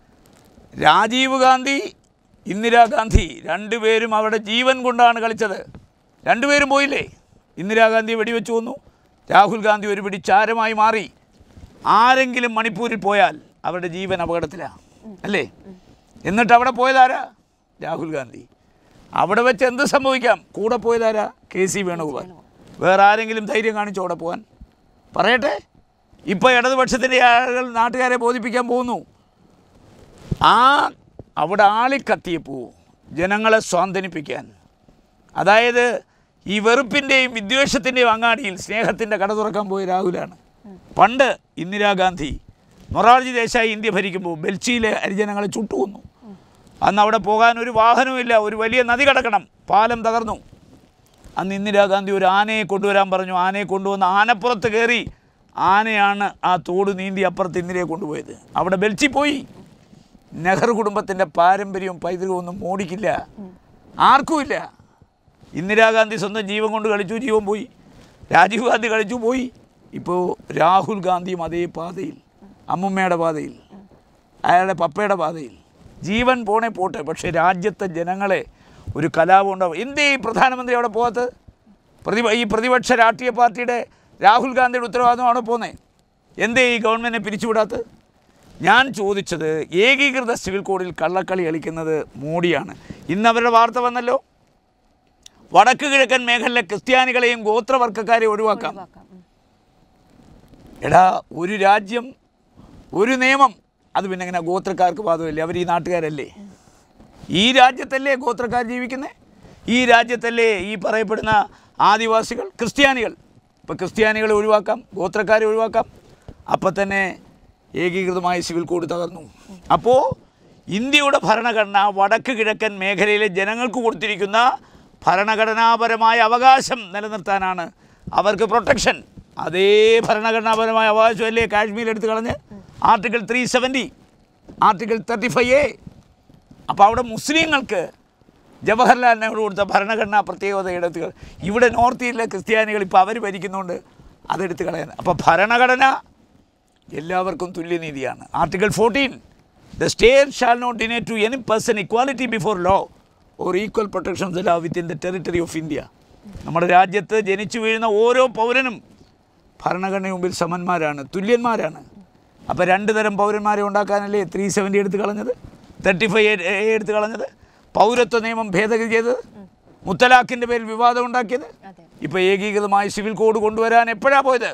രാജീവ് ഗാന്ധി ഇന്ദിരാഗാന്ധി രണ്ടുപേരും അവിടെ ജീവൻ കൊണ്ടാണ് കളിച്ചത് രണ്ടുപേരും പോയില്ലേ ഇന്ദിരാഗാന്ധി വെടിവെച്ച് കൊന്നു രാഹുൽ ഗാന്ധി ഒരു പിടി ചാരമായി മാറി ആരെങ്കിലും മണിപ്പൂരിൽ പോയാൽ അവരുടെ ജീവൻ അപകടത്തിലാണ് അല്ലേ എന്നിട്ട് അവിടെ പോയതാരാ രാഹുൽ ഗാന്ധി അവിടെ വെച്ച് എന്ത് സംഭവിക്കാം കൂടെ പോയതാരാ കെ സി വേണുഗോപാൽ വേറെ ആരെങ്കിലും ധൈര്യം കാണിച്ചോ അവിടെ പോകാൻ പറയട്ടെ ഇപ്പോൾ ഇടതുപക്ഷത്തിൻ്റെ ആളുകൾ നാട്ടുകാരെ ബോധിപ്പിക്കാൻ പോകുന്നു ആ അവിടെ ആളിക്കത്തിയപ്പോൾ ജനങ്ങളെ സ്വാന്തനിപ്പിക്കാൻ അതായത് ഈ വെറുപ്പിൻ്റെയും വിദ്വേഷത്തിൻ്റെയും അങ്ങാടിയിൽ സ്നേഹത്തിൻ്റെ കട തുറക്കാൻ പോയ രാഹുലാണ് പണ്ട് ഇന്ദിരാഗാന്ധി മൊറാർജി ദേശായി ഇന്ത്യ ഭരിക്കുമ്പോൾ ബെൽച്ചിയിലെ ഹരിജനങ്ങളെ ചുട്ടുകൊന്നു അന്ന് അവിടെ പോകാൻ ഒരു വാഹനവുമില്ല ഒരു വലിയ നദി കടക്കണം പാലം തകർന്നു അന്ന് ഇന്ദിരാഗാന്ധി ഒരു ആനയെ കൊണ്ടുവരാൻ പറഞ്ഞു ആനയെ കൊണ്ടുവന്ന് ആനപ്പുറത്ത് കയറി ആനയാണ് ആ തോട് നീന്തി അപ്പുറത്ത് ഇന്ദിരയെ കൊണ്ടുപോയത് അവിടെ ബെൽച്ചി പോയി നെഹ്റു കുടുംബത്തിൻ്റെ പാരമ്പര്യവും പൈതൃകവും ഒന്നും മോടിക്കില്ല ആർക്കുമില്ല ഇന്ദിരാഗാന്ധി സ്വന്തം ജീവൻ കൊണ്ട് കളിച്ചു ജീവൻ പോയി രാജീവ് ഗാന്ധി കളിച്ചു പോയി ഇപ്പോൾ രാഹുൽ ഗാന്ധിയും അതേ പാതയിൽ അമ്മുമ്മയുടെ പാതയിൽ അയാളുടെ പപ്പയുടെ പാതയിൽ ജീവൻ പോണേ പോട്ടെ പക്ഷേ രാജ്യത്തെ ജനങ്ങളെ ഒരു കലാപം ഉണ്ടാവും എന്തേ ഈ പ്രധാനമന്ത്രി അവിടെ പോകാത്തത് പ്രതി ഈ പ്രതിപക്ഷ രാഷ്ട്രീയ പാർട്ടിയുടെ രാഹുൽ ഗാന്ധിയുടെ ഉത്തരവാദിത്തമാണ് പോകുന്നത് എന്തേ ഈ ഗവൺമെൻറ്റിനെ പിരിച്ചുവിടാത്തത് ഞാൻ ചോദിച്ചത് ഏകീകൃത സിവിൽ കോഡിൽ കള്ളക്കളി കളിക്കുന്നത് മോഡിയാണ് ഇന്ന് അവരുടെ വാർത്ത വന്നല്ലോ വടക്ക് കിഴക്കൻ മേഖലയിലെ ക്രിസ്ത്യാനികളെയും ഗോത്രവർഗ്ഗക്കാരെയും ഒഴിവാക്കാം ഒഴിവാക്കാം. ഉം. എടാ ഒരു രാജ്യം ഒരു നിയമം അത് പിന്നെ എങ്ങനെ ഗോത്രക്കാർക്ക് ബാധകമല്ലേ അവർ ഈ നാട്ടുകാരല്ലേ ഈ രാജ്യത്തല്ലേ ഗോത്രക്കാർ ജീവിക്കുന്നത് ഈ രാജ്യത്തല്ലേ ഈ പറയപ്പെടുന്ന ആദിവാസികൾ ക്രിസ്ത്യാനികൾ ഇപ്പോൾ ക്രിസ്ത്യാനികളെ ഒഴിവാക്കാം ഗോത്രക്കാരെ ഒഴിവാക്കാം അപ്പം തന്നെ ഏകീകൃതമായ സിവിൽ കോഡ് തകർന്നു അപ്പോൾ ഇന്ത്യയുടെ ഭരണഘടന വടക്ക് കിഴക്കൻ മേഖലയിലെ ജനങ്ങൾക്ക് കൊടുത്തിരിക്കുന്ന ഭരണഘടനാപരമായ അവകാശം നിലനിർത്താനാണ് അവർക്ക് പ്രൊട്ടക്ഷൻ അതേ ഭരണഘടനാപരമായ അവകാശമല്ലേ കാശ്മീർ എടുത്ത് കളഞ്ഞ് article three seventy article thirty five A അപ്പോൾ അവിടെ മുസ്ലിങ്ങൾക്ക് ജവഹർലാൽ നെഹ്റു കൊടുത്ത ഭരണഘടനാ പ്രത്യേകത എടുത്ത് കള- ഇവിടെ നോർത്ത് ഇന്ത്യയിലെ ക്രിസ്ത്യാനികൾ ഇപ്പോൾ അവർ ഭരിക്കുന്നുണ്ട് അതെടുത്ത് കളയാൻ അപ്പോൾ ഭരണഘടന എല്ലാവർക്കും തുല്യനീതിയാണ് article fourteen the state shall not deny to any person equality before law or equal protection of the law within the territory of India നമ്മുടെ രാജ്യത്ത് ജനിച്ചു വീഴുന്ന ഓരോ പൗരനും ഭരണഘടനയ്ക്ക് മുമ്പിൽ സമന്മാരാണ് തുല്യന്മാരാണ് അപ്പോൾ രണ്ട് തരം പൗരന്മാരെ ഉണ്ടാക്കാനല്ലേ ത്രീ സെവൻറ്റി എടുത്ത് കളഞ്ഞത് തേർട്ടി ഫൈവ് എ എടുത്ത് കളഞ്ഞത് പൗരത്വ നിയമം ഭേദഗതി ചെയ്തത് മുത്തലാഖിൻ്റെ പേരിൽ വിവാദം ഉണ്ടാക്കിയത് അതെ ഇപ്പോൾ ഏകീകൃതമായ സിവിൽ കോഡ് കൊണ്ടുവരാൻ എപ്പോഴാണ് പോയത്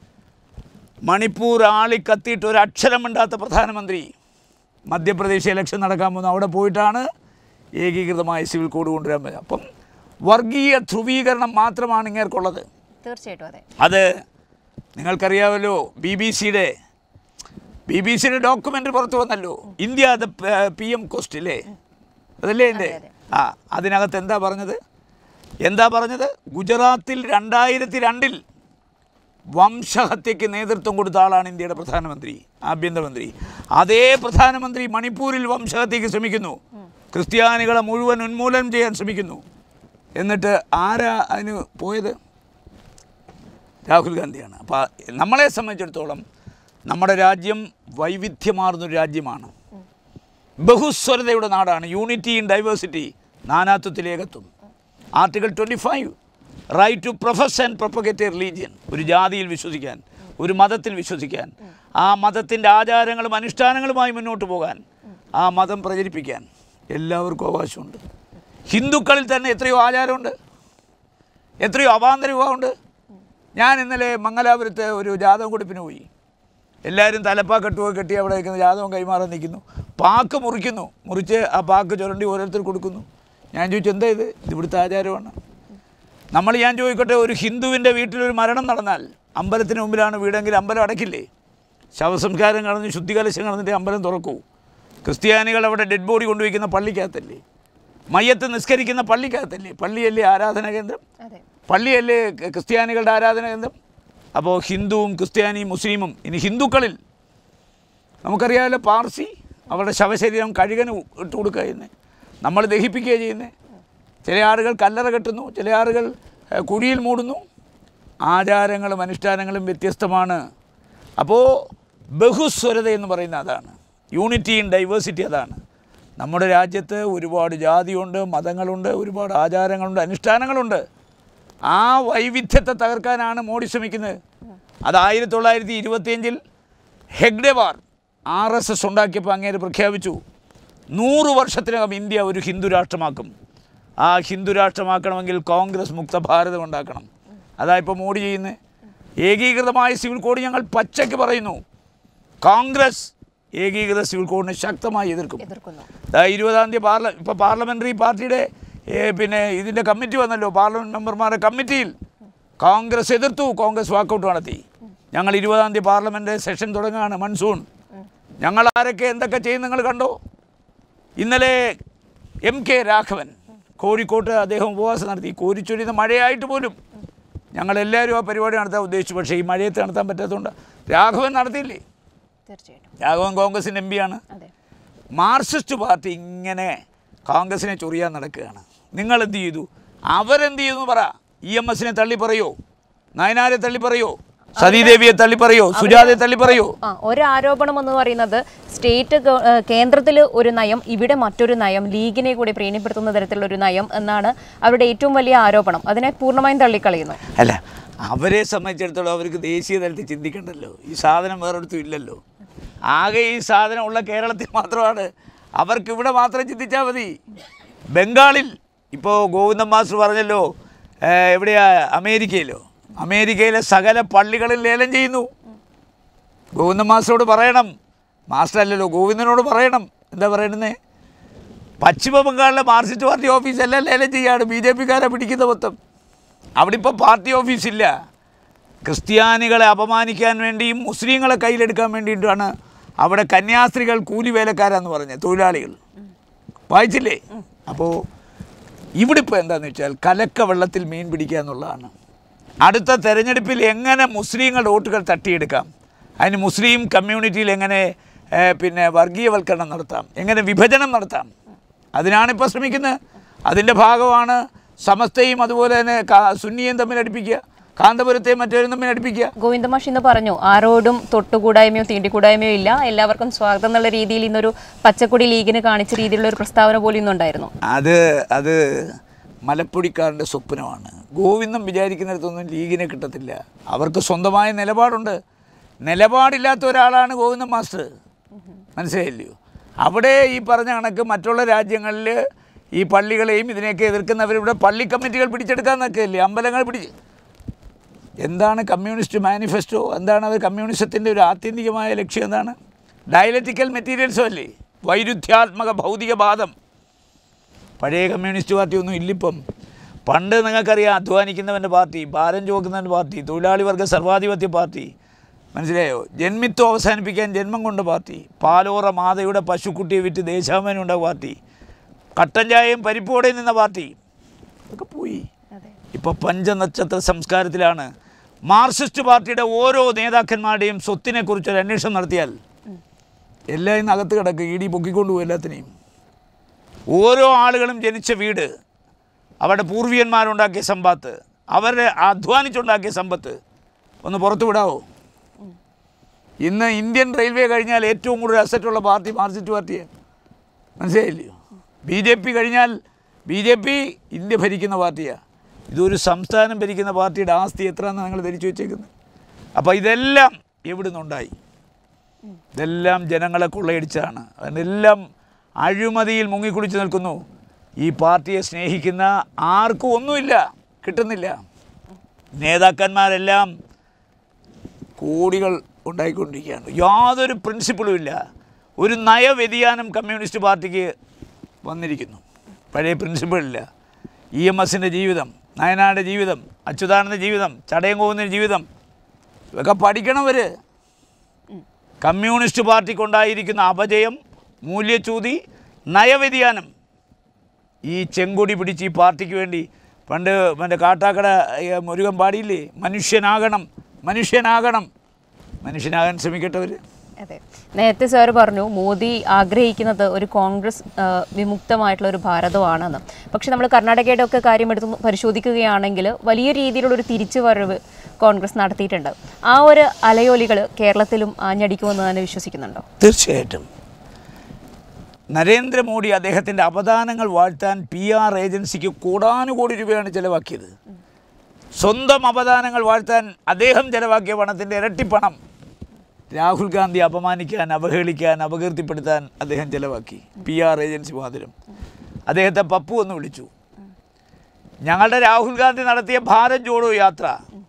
മണിപ്പൂർ ആളി കത്തിയിട്ട് ഒരു അക്ഷരം മിണ്ടാത്ത പ്രധാനമന്ത്രി മധ്യപ്രദേശ് ഇലക്ഷൻ നടക്കാൻ പോകുന്നു അവിടെ പോയിട്ടാണ് ഏകീകൃതമായ സിവിൽ കോഡ് കൊണ്ടുവരാൻ പറ്റുക അപ്പം വർഗീയ ധ്രുവീകരണം മാത്രമാണ് ഇങ്ങേർക്കുള്ളത് തീർച്ചയായിട്ടും അതെ അത് നിങ്ങൾക്കറിയാമല്ലോ ബി ബി സിയുടെ ബി ബി സിയുടെ ഡോക്യുമെൻ്റ് പുറത്തു വന്നല്ലോ ഇന്ത്യ ദ പി എം കോസ്റ്റില്ലേ അതല്ലേ എൻ്റെ അതെ. ആ അതിനകത്ത് എന്താ പറഞ്ഞത് എന്താ പറഞ്ഞത് ഗുജറാത്തിൽ രണ്ടായിരത്തി രണ്ടിൽ വംശഹത്യയ്ക്ക് നേതൃത്വം കൊടുത്ത ആളാണ് ഇന്ത്യയുടെ പ്രധാനമന്ത്രി ആഭ്യന്തരമന്ത്രി അതേ പ്രധാനമന്ത്രി മണിപ്പൂരിൽ വംശഹത്യയ്ക്ക് ശ്രമിക്കുന്നു ക്രിസ്ത്യാനികളെ മുഴുവൻ ഉന്മൂലനം ചെയ്യാൻ ശ്രമിക്കുന്നു എന്നിട്ട് ആരാ അതിന് പോയത് രാഹുൽ ഗാന്ധിയാണ് അപ്പോൾ നമ്മളെ സംബന്ധിച്ചിടത്തോളം നമ്മുടെ രാജ്യം വൈവിധ്യമാർന്നൊരു രാജ്യമാണ് ബഹുസ്വരതയുടെ നാടാണ് യൂണിറ്റി ഇൻ ഡൈവേഴ്സിറ്റി നാനാത്വത്തിൽ ഏകത്വം article twenty five right to profess and propagate a religion ഒരു ജാതിയിൽ വിശ്വസിക്കാൻ ഒരു മതത്തിൽ വിശ്വസിക്കാൻ ആ മതത്തിൻ്റെ ആചാരങ്ങളും അനുഷ്ഠാനങ്ങളുമായി മുന്നോട്ട് പോകാൻ ആ മതം പ്രചരിപ്പിക്കാൻ എല്ലാവർക്കും അവകാശമുണ്ട് ഹിന്ദുക്കളിൽ തന്നെ എത്രയോ ആചാരമുണ്ട് എത്രയോ അവാന്തര വിവാഹമുണ്ട് ഞാൻ ഇന്നലെ മംഗലാപുരത്ത് ഒരു ജാതകം കൊടുപ്പിന് പോയി എല്ലാവരും തലപ്പാ കെട്ടുക കെട്ടി അവിടെ നിൽക്കുന്ന ജാതകം കൈമാറാൻ നിൽക്കുന്നു പാക്ക് മുറിക്കുന്നു മുറിച്ച് ആ പാക്ക് ചുരണ്ടി ഓരോരുത്തർ കൊടുക്കുന്നു ഞാൻ ചോദിച്ചു എന്താ ഇത് ഇത് ഇവിടുത്തെ ആചാരമാണ് നമ്മൾ ഞാൻ ചോദിക്കട്ടെ ഒരു ഹിന്ദുവിൻ്റെ വീട്ടിലൊരു മരണം നടന്നാൽ അമ്പലത്തിന് മുമ്പിലാണ് വീടെങ്കിൽ അമ്പലം അടയ്ക്കില്ലേ ശവസംസ്കാരം നടന്ന് ശുദ്ധികലശം നടന്നിട്ട് അമ്പലം തുറക്കൂ ക്രിസ്ത്യാനികൾ അവിടെ ഡെഡ് ബോഡി കൊണ്ടുവയ്ക്കുന്ന പള്ളിക്കകത്തല്ലേ മയ്യത്ത് നിസ്കരിക്കുന്ന പള്ളിക്കകത്തല്ലേ പള്ളിയല്ലേ ആരാധനാ കേന്ദ്രം അതെ പള്ളിയല്ലേ ക- ക്രിസ്ത്യാനികളുടെ ആരാധന കേന്ദ്രം അപ്പോൾ ഹിന്ദുവും ക്രിസ്ത്യാനിയും മുസ്ലിമും ഇനി ഹിന്ദുക്കളിൽ നമുക്കറിയാമല്ലോ പാർസി അവരുടെ ശവശരീരം കഴുകന് ഇട്ട് കൊടുക്കുക ചെയ്യുന്നത് നമ്മൾ ദഹിപ്പിക്കുക ചെയ്യുന്നത് ചില ആളുകൾ കല്ലറ കെട്ടുന്നു ചില ആളുകൾ ഏഹ്, കുഴിയിൽ മൂടുന്നു ആചാരങ്ങളും അനുഷ്ഠാനങ്ങളും വ്യത്യസ്തമാണ് അപ്പോൾ ബഹുസ്വരത എന്ന് പറയുന്ന അതാണ് യൂണിറ്റി ഇൻ ഡൈവേഴ്സിറ്റി അതാണ് നമ്മുടെ രാജ്യത്ത് ഒരുപാട് ജാതിയുണ്ട് മതങ്ങളുണ്ട് ഒരുപാട് ആചാരങ്ങളുണ്ട് അനുഷ്ഠാനങ്ങളുണ്ട് ആ വൈവിധ്യത്തെ തകർക്കാനാണ് മോഡി ശ്രമിക്കുന്നത് അത് ആയിരത്തി തൊള്ളായിരത്തി ഇരുപത്തിയഞ്ചിൽ ഹെഗ്ഡെവാർ ആർ എസ് എസ് ഉണ്ടാക്കിയപ്പോൾ അങ്ങേര് പ്രഖ്യാപിച്ചു നൂറ് വർഷത്തിനകം ഇന്ത്യ ഒരു ഹിന്ദു രാഷ്ട്രമാക്കും ആ ഹിന്ദു രാഷ്ട്രമാക്കണമെങ്കിൽ കോൺഗ്രസ് മുക്ത ഭാരതം ഉണ്ടാക്കണം അതാ ഇപ്പോൾ മോഡി ചെയ്യുന്നത് ഏകീകൃതമായ സിവിൽ കോഡ് ഞങ്ങൾ പച്ചയ്ക്ക് പറയുന്നു കോൺഗ്രസ് ഏകീകൃത സിവിൽ കോഡിനെ ശക്തമായി എതിർക്കും എതിർക്കുന്നു ദാ ഇരുപതാം തീയതി പാർല ഇപ്പോൾ പാർലമെൻ്ററി പാർട്ടിയുടെ ഏ, പിന്നെ ഇതിൻ്റെ കമ്മിറ്റി വന്നല്ലോ പാർലമെൻറ്റ് മെമ്പർമാരുടെ കമ്മിറ്റിയിൽ കോൺഗ്രസ് എതിർത്തു കോൺഗ്രസ് വാക്കൗട്ട് നടത്തി ഞങ്ങൾ ഇരുപതാം തീയതി പാർലമെൻറ്റ് സെഷൻ തുടങ്ങുകയാണ് മൺസൂൺ ഞങ്ങൾ ആരൊക്കെ എന്തൊക്കെ ചെയ്യും നിങ്ങൾ കണ്ടോ ഇന്നലെ എം കെ രാഘവൻ കോഴിക്കോട്ട് അദ്ദേഹം ഉപവാസം നടത്തി കോരിച്ചൊരിയുന്ന മഴയായിട്ട് പോലും ഞങ്ങളെല്ലാവരും ആ പരിപാടി നടത്താൻ ഉദ്ദേശിച്ചു പക്ഷേ ഈ മഴയത്ത് നടത്താൻ പറ്റാത്തതുകൊണ്ട് രാഘവൻ നടത്തിയില്ലേ തീർച്ചയായിട്ടും രാഘവൻ കോൺഗ്രസിൻ്റെ എം പിയാണ് അതെ മാർക്സിസ്റ്റ് പാർട്ടി ഇങ്ങനെ കോൺഗ്രസിനെ ചൊറിയാൻ നടക്കുകയാണ് നിങ്ങൾ എന്ത് ചെയ്തു അവരെന്ത് ചെയ്തു എന്ന് പറ ഇ എം എസിനെ തള്ളി പറയോ നയനാരെ തള്ളി പറയോ സതീദേവിയെ തള്ളി പറയോ സുജാതയെ തള്ളി പറയോ ആ ഒരു ആരോപണം എന്ന് പറയുന്നത് സ്റ്റേറ്റ് കേന്ദ്രത്തിൽ ഒരു നയം ഇവിടെ മറ്റൊരു നയം ലീഗിനെ കൂടി പ്രീണിപ്പെടുത്തുന്ന തരത്തിലുള്ള ഒരു നയം എന്നാണ് അവരുടെ ഏറ്റവും വലിയ ആരോപണം അതിനെ പൂർണ്ണമായും തള്ളിക്കളയുന്നു അല്ല അവരെ സംബന്ധിച്ചിടത്തോളം അവർക്ക് ദേശീയ തലത്തിൽ ചിന്തിക്കണ്ടല്ലോ ഈ സാധനം വേറൊരിടത്തും ഇല്ലല്ലോ ആകെ ഈ സാധനം ഉള്ള കേരളത്തിൽ മാത്രമാണ് അവർക്ക് ഇവിടെ മാത്രം ചിന്തിച്ചാൽ മതി ബംഗാളിൽ ഇപ്പോൾ ഗോവിന്ദൻ മാസ്റ്റർ പറഞ്ഞല്ലോ ഏ, എവിടെയാ അമേരിക്കയിലോ അമേരിക്കയിലെ സകല പള്ളികളിൽ ലേലം ചെയ്യുന്നു ഗോവിന്ദൻ മാസ്റ്ററോട് പറയണം മാസ്റ്റർ അല്ലല്ലോ ഗോവിന്ദനോട് പറയണം എന്താ പറയണത് പശ്ചിമ ബംഗാളിലെ മാർക്സിസ്റ്റ് പാർട്ടി ഓഫീസ് എല്ലാം ലേലം ചെയ്യാണ് ബി ജെ പിക്കാരെ പിടിക്കുന്ന മൊത്തം അവിടെ ഇപ്പോൾ പാർട്ടി ഓഫീസില്ല ക്രിസ്ത്യാനികളെ അപമാനിക്കാൻ വേണ്ടിയും മുസ്ലിങ്ങളെ കയ്യിലെടുക്കാൻ വേണ്ടിയിട്ടാണ് അവിടെ കന്യാസ്ത്രീകൾ കൂലി വേലക്കാരാന്ന് പറഞ്ഞത് തൊഴിലാളികൾ വായിച്ചില്ലേ അപ്പോൾ ഇവിടെ ഇപ്പോൾ എന്താണെന്ന് വെച്ചാൽ കലക്ക വെള്ളത്തിൽ മീൻ പിടിക്കുക എന്നുള്ളതാണ് അടുത്ത തെരഞ്ഞെടുപ്പിൽ എങ്ങനെ മുസ്ലിങ്ങളുടെ വോട്ടുകൾ തട്ടിയെടുക്കാം അതിന് മുസ്ലിം കമ്മ്യൂണിറ്റിയിൽ എങ്ങനെ ഏ, പിന്നെ വർഗീയവൽക്കരണം നടത്താം എങ്ങനെ വിഭജനം നടത്താം അതിനാണിപ്പോൾ ശ്രമിക്കുന്നത് അതിൻ്റെ ഭാഗമാണ് സമസ്തയും അതുപോലെ തന്നെ കാ- സുന്നിയും തമ്മിൽ അടുപ്പിക്കുക കാന്തപുരത്തെയും മറ്റേവരും തമ്മിൽ അടുപ്പിക്കുക ഗോവിന്ദമാഷ് ഇന്ന് പറഞ്ഞു ആരോടും തൊട്ടുകൂടായ്മയോ തീണ്ടിക്കൂടായ്മയോ ഇല്ല എല്ലാവർക്കും സ്വാഗതം എന്നുള്ള രീതിയിൽ ഇന്നൊരു പച്ചക്കൊടി ലീഗിന് കാണിച്ച രീതിയിലുള്ള ഒരു പ്രസ്താവന പോലും ഇന്നുണ്ടായിരുന്നു അത് അത് മലപ്പൊടിക്കാരൻ്റെ സ്വപ്നമാണ് ഗോവിന്ദം വിചാരിക്കുന്നിടത്തൊന്നും ലീഗിനെ കിട്ടത്തില്ല അവർക്ക് സ്വന്തമായ നിലപാടുണ്ട് നിലപാടില്ലാത്ത ഒരാളാണ് ഗോവിന്ദൻ മാസ്റ്റർ മനസ്സിലായില്ലയോ അവിടെ ഈ പറഞ്ഞ കണക്ക് മറ്റുള്ള രാജ്യങ്ങളിൽ ഈ പള്ളികളെയും ഇതിനെയൊക്കെ എതിർക്കുന്നവരിവിടെ പള്ളി കമ്മിറ്റികൾ പിടിച്ചെടുക്കാൻ നിൽക്കില്ലേ അമ്പലങ്ങൾ പിടിച്ച് എന്താണ് കമ്മ്യൂണിസ്റ്റ് മാനിഫെസ്റ്റോ എന്താണ് അത് കമ്മ്യൂണിസത്തിൻ്റെ ഒരു ആത്യന്തികമായ ലക്ഷ്യം എന്താണ് ഡയലറ്റിക്കൽ മെറ്റീരിയൽസോ അല്ലേ വൈരുദ്ധ്യാത്മക ഭൗതികവാദം പഴയ കമ്മ്യൂണിസ്റ്റ് പാർട്ടി ഒന്നും ഇല്ലിപ്പം പണ്ട് നിങ്ങൾക്കറിയാം അധ്വാനിക്കുന്നവൻ്റെ പാർട്ടി ഭാരം ചുവക്കുന്നവൻ്റെ പാർട്ടി തൊഴിലാളി വർഗ സർവാധിപത്യ പാർട്ടി മനസ്സിലായോ ജന്മിത്വം അവസാനിപ്പിക്കാൻ ജന്മം കൊണ്ട പാർട്ടി പാലോറ മാതയുടെ പശുക്കുട്ടിയെ വിറ്റ് ദേശാഭിമാനം ഉണ്ടായ പാർട്ടി കട്ടൻ ചായയും പരിപ്പോടെ നിന്ന പാർട്ടി അതൊക്കെ പോയി അതെ ഇപ്പോൾ പഞ്ചനക്ഷത്ര സംസ്കാരത്തിലാണ് മാർക്സിസ്റ്റ് പാർട്ടിയുടെ ഓരോ നേതാക്കന്മാരുടെയും സ്വത്തിനെക്കുറിച്ച് ഒരു അന്വേഷണം നടത്തിയാൽ എല്ലാം ഇന്ന് അകത്ത് കിടക്കും ഇ ഡി പൊക്കിക്കൊണ്ടു പോകും എല്ലാത്തിനെയും ഓരോ ആളുകളും ജനിച്ച വീട് അവരുടെ പൂർവികന്മാരുണ്ടാക്കിയ സമ്പത്ത് അവരുടെ അധ്വാനിച്ചുണ്ടാക്കിയ സമ്പത്ത് ഒന്ന് പുറത്തു വിടാവോ ഇന്ന് ഇന്ത്യൻ റെയിൽവേ കഴിഞ്ഞാൽ ഏറ്റവും കൂടുതൽ അസറ്റുള്ള പാർട്ടി മാർക്സിസ്റ്റ് പാർട്ടിയാണ് മനസ്സിലായില്ലയോ ബി ജെ പി കഴിഞ്ഞാൽ ബി ജെ പി ഇന്ത്യ ഭരിക്കുന്ന പാർട്ടിയാണ് ഇതൊരു സംസ്ഥാനം ഭരിക്കുന്ന പാർട്ടിയുടെ ആസ്തി എത്രയാണെന്ന് നിങ്ങൾ ധരിച്ചു വെച്ചേക്കുന്നത് അപ്പോൾ ഇതെല്ലാം എവിടെ നിന്നുണ്ടായി ഇതെല്ലാം ജനങ്ങളെ കൊള്ളയടിച്ചതാണ് അതിനെല്ലാം അഴിമതിയിൽ മുങ്ങിക്കുളിച്ച് നിൽക്കുന്നു ഈ പാർട്ടിയെ സ്നേഹിക്കുന്ന ആർക്കും ഒന്നുമില്ല കിട്ടുന്നില്ല നേതാക്കന്മാരെല്ലാം കോടികൾ ഉണ്ടായിക്കൊണ്ടിരിക്കുകയാണ് യാതൊരു പ്രിൻസിപ്പിളും ഇല്ല ഒരു നയവ്യതിയാനം കമ്മ്യൂണിസ്റ്റ് പാർട്ടിക്ക് വന്നിരിക്കുന്നു പഴയ പ്രിൻസിപ്പിളില്ല ഇ എം എസിൻ്റെ ജീവിതം നയനാരുടെ ജീവിതം അച്യുതാനന്ദ ജീവിതം ചടയങ്കോവിൻ്റെ ജീവിതം ഇതൊക്കെ പഠിക്കണവർ കമ്മ്യൂണിസ്റ്റ് പാർട്ടിക്കുണ്ടായിരിക്കുന്ന അപജയം മൂല്യച്യൂതി നയവ്യതിയാനം ഈ ചെങ്കൊടി പിടിച്ച് ഈ പാർട്ടിക്ക് വേണ്ടി പണ്ട് മറ്റേ കാട്ടാക്കട ഏ, മുരുകൻ പാടിയില്ലേ മനുഷ്യനാകണം മനുഷ്യനാകണം മനുഷ്യനാകാൻ ശ്രമിക്കട്ടവർ അതെ നേരത്തെ സാർ പറഞ്ഞു മോദി ആഗ്രഹിക്കുന്നത് ഒരു കോൺഗ്രസ് ആ, വിമുക്തമായിട്ടുള്ള ഒരു ഭാരതമാണെന്ന് പക്ഷെ നമ്മൾ കർണാടകയുടെ ഒക്കെ കാര്യം എടുത്ത് പരിശോധിക്കുകയാണെങ്കിൽ വലിയ രീതിയിലുള്ള ഒരു തിരിച്ചുവരവ് കോൺഗ്രസ് നടത്തിയിട്ടുണ്ട് ആ ഒരു അലയോലികൾ കേരളത്തിലും ആഞ്ഞടിക്കുമെന്ന് തന്നെ വിശ്വസിക്കുന്നുണ്ടോ തീർച്ചയായിട്ടും നരേന്ദ്രമോദി അദ്ദേഹത്തിൻ്റെ അവദാനങ്ങൾ വാഴ്ത്താൻ പി ആർ ഏജൻസിക്ക് കോടാനുകോടി രൂപയാണ് ചിലവാക്കിയത് സ്വന്തം അവദാനങ്ങൾ വാഴ്ത്താൻ അദ്ദേഹം ചിലവാക്കിയ പണത്തിൻ്റെ ഇരട്ടിപ്പണം രാഹുൽ ഗാന്ധി അപമാനിക്കാൻ അവഹേളിക്കാൻ അപകീർത്തിപ്പെടുത്താൻ അദ്ദേഹം ചെലവാക്കി പി ആർ ഏജൻസി മുഖാന്തരം അദ്ദേഹത്തെ പപ്പു എന്ന് വിളിച്ചു ഞങ്ങളുടെ രാഹുൽ ഗാന്ധി നടത്തിയ ഭാരത് ജോഡോ യാത്ര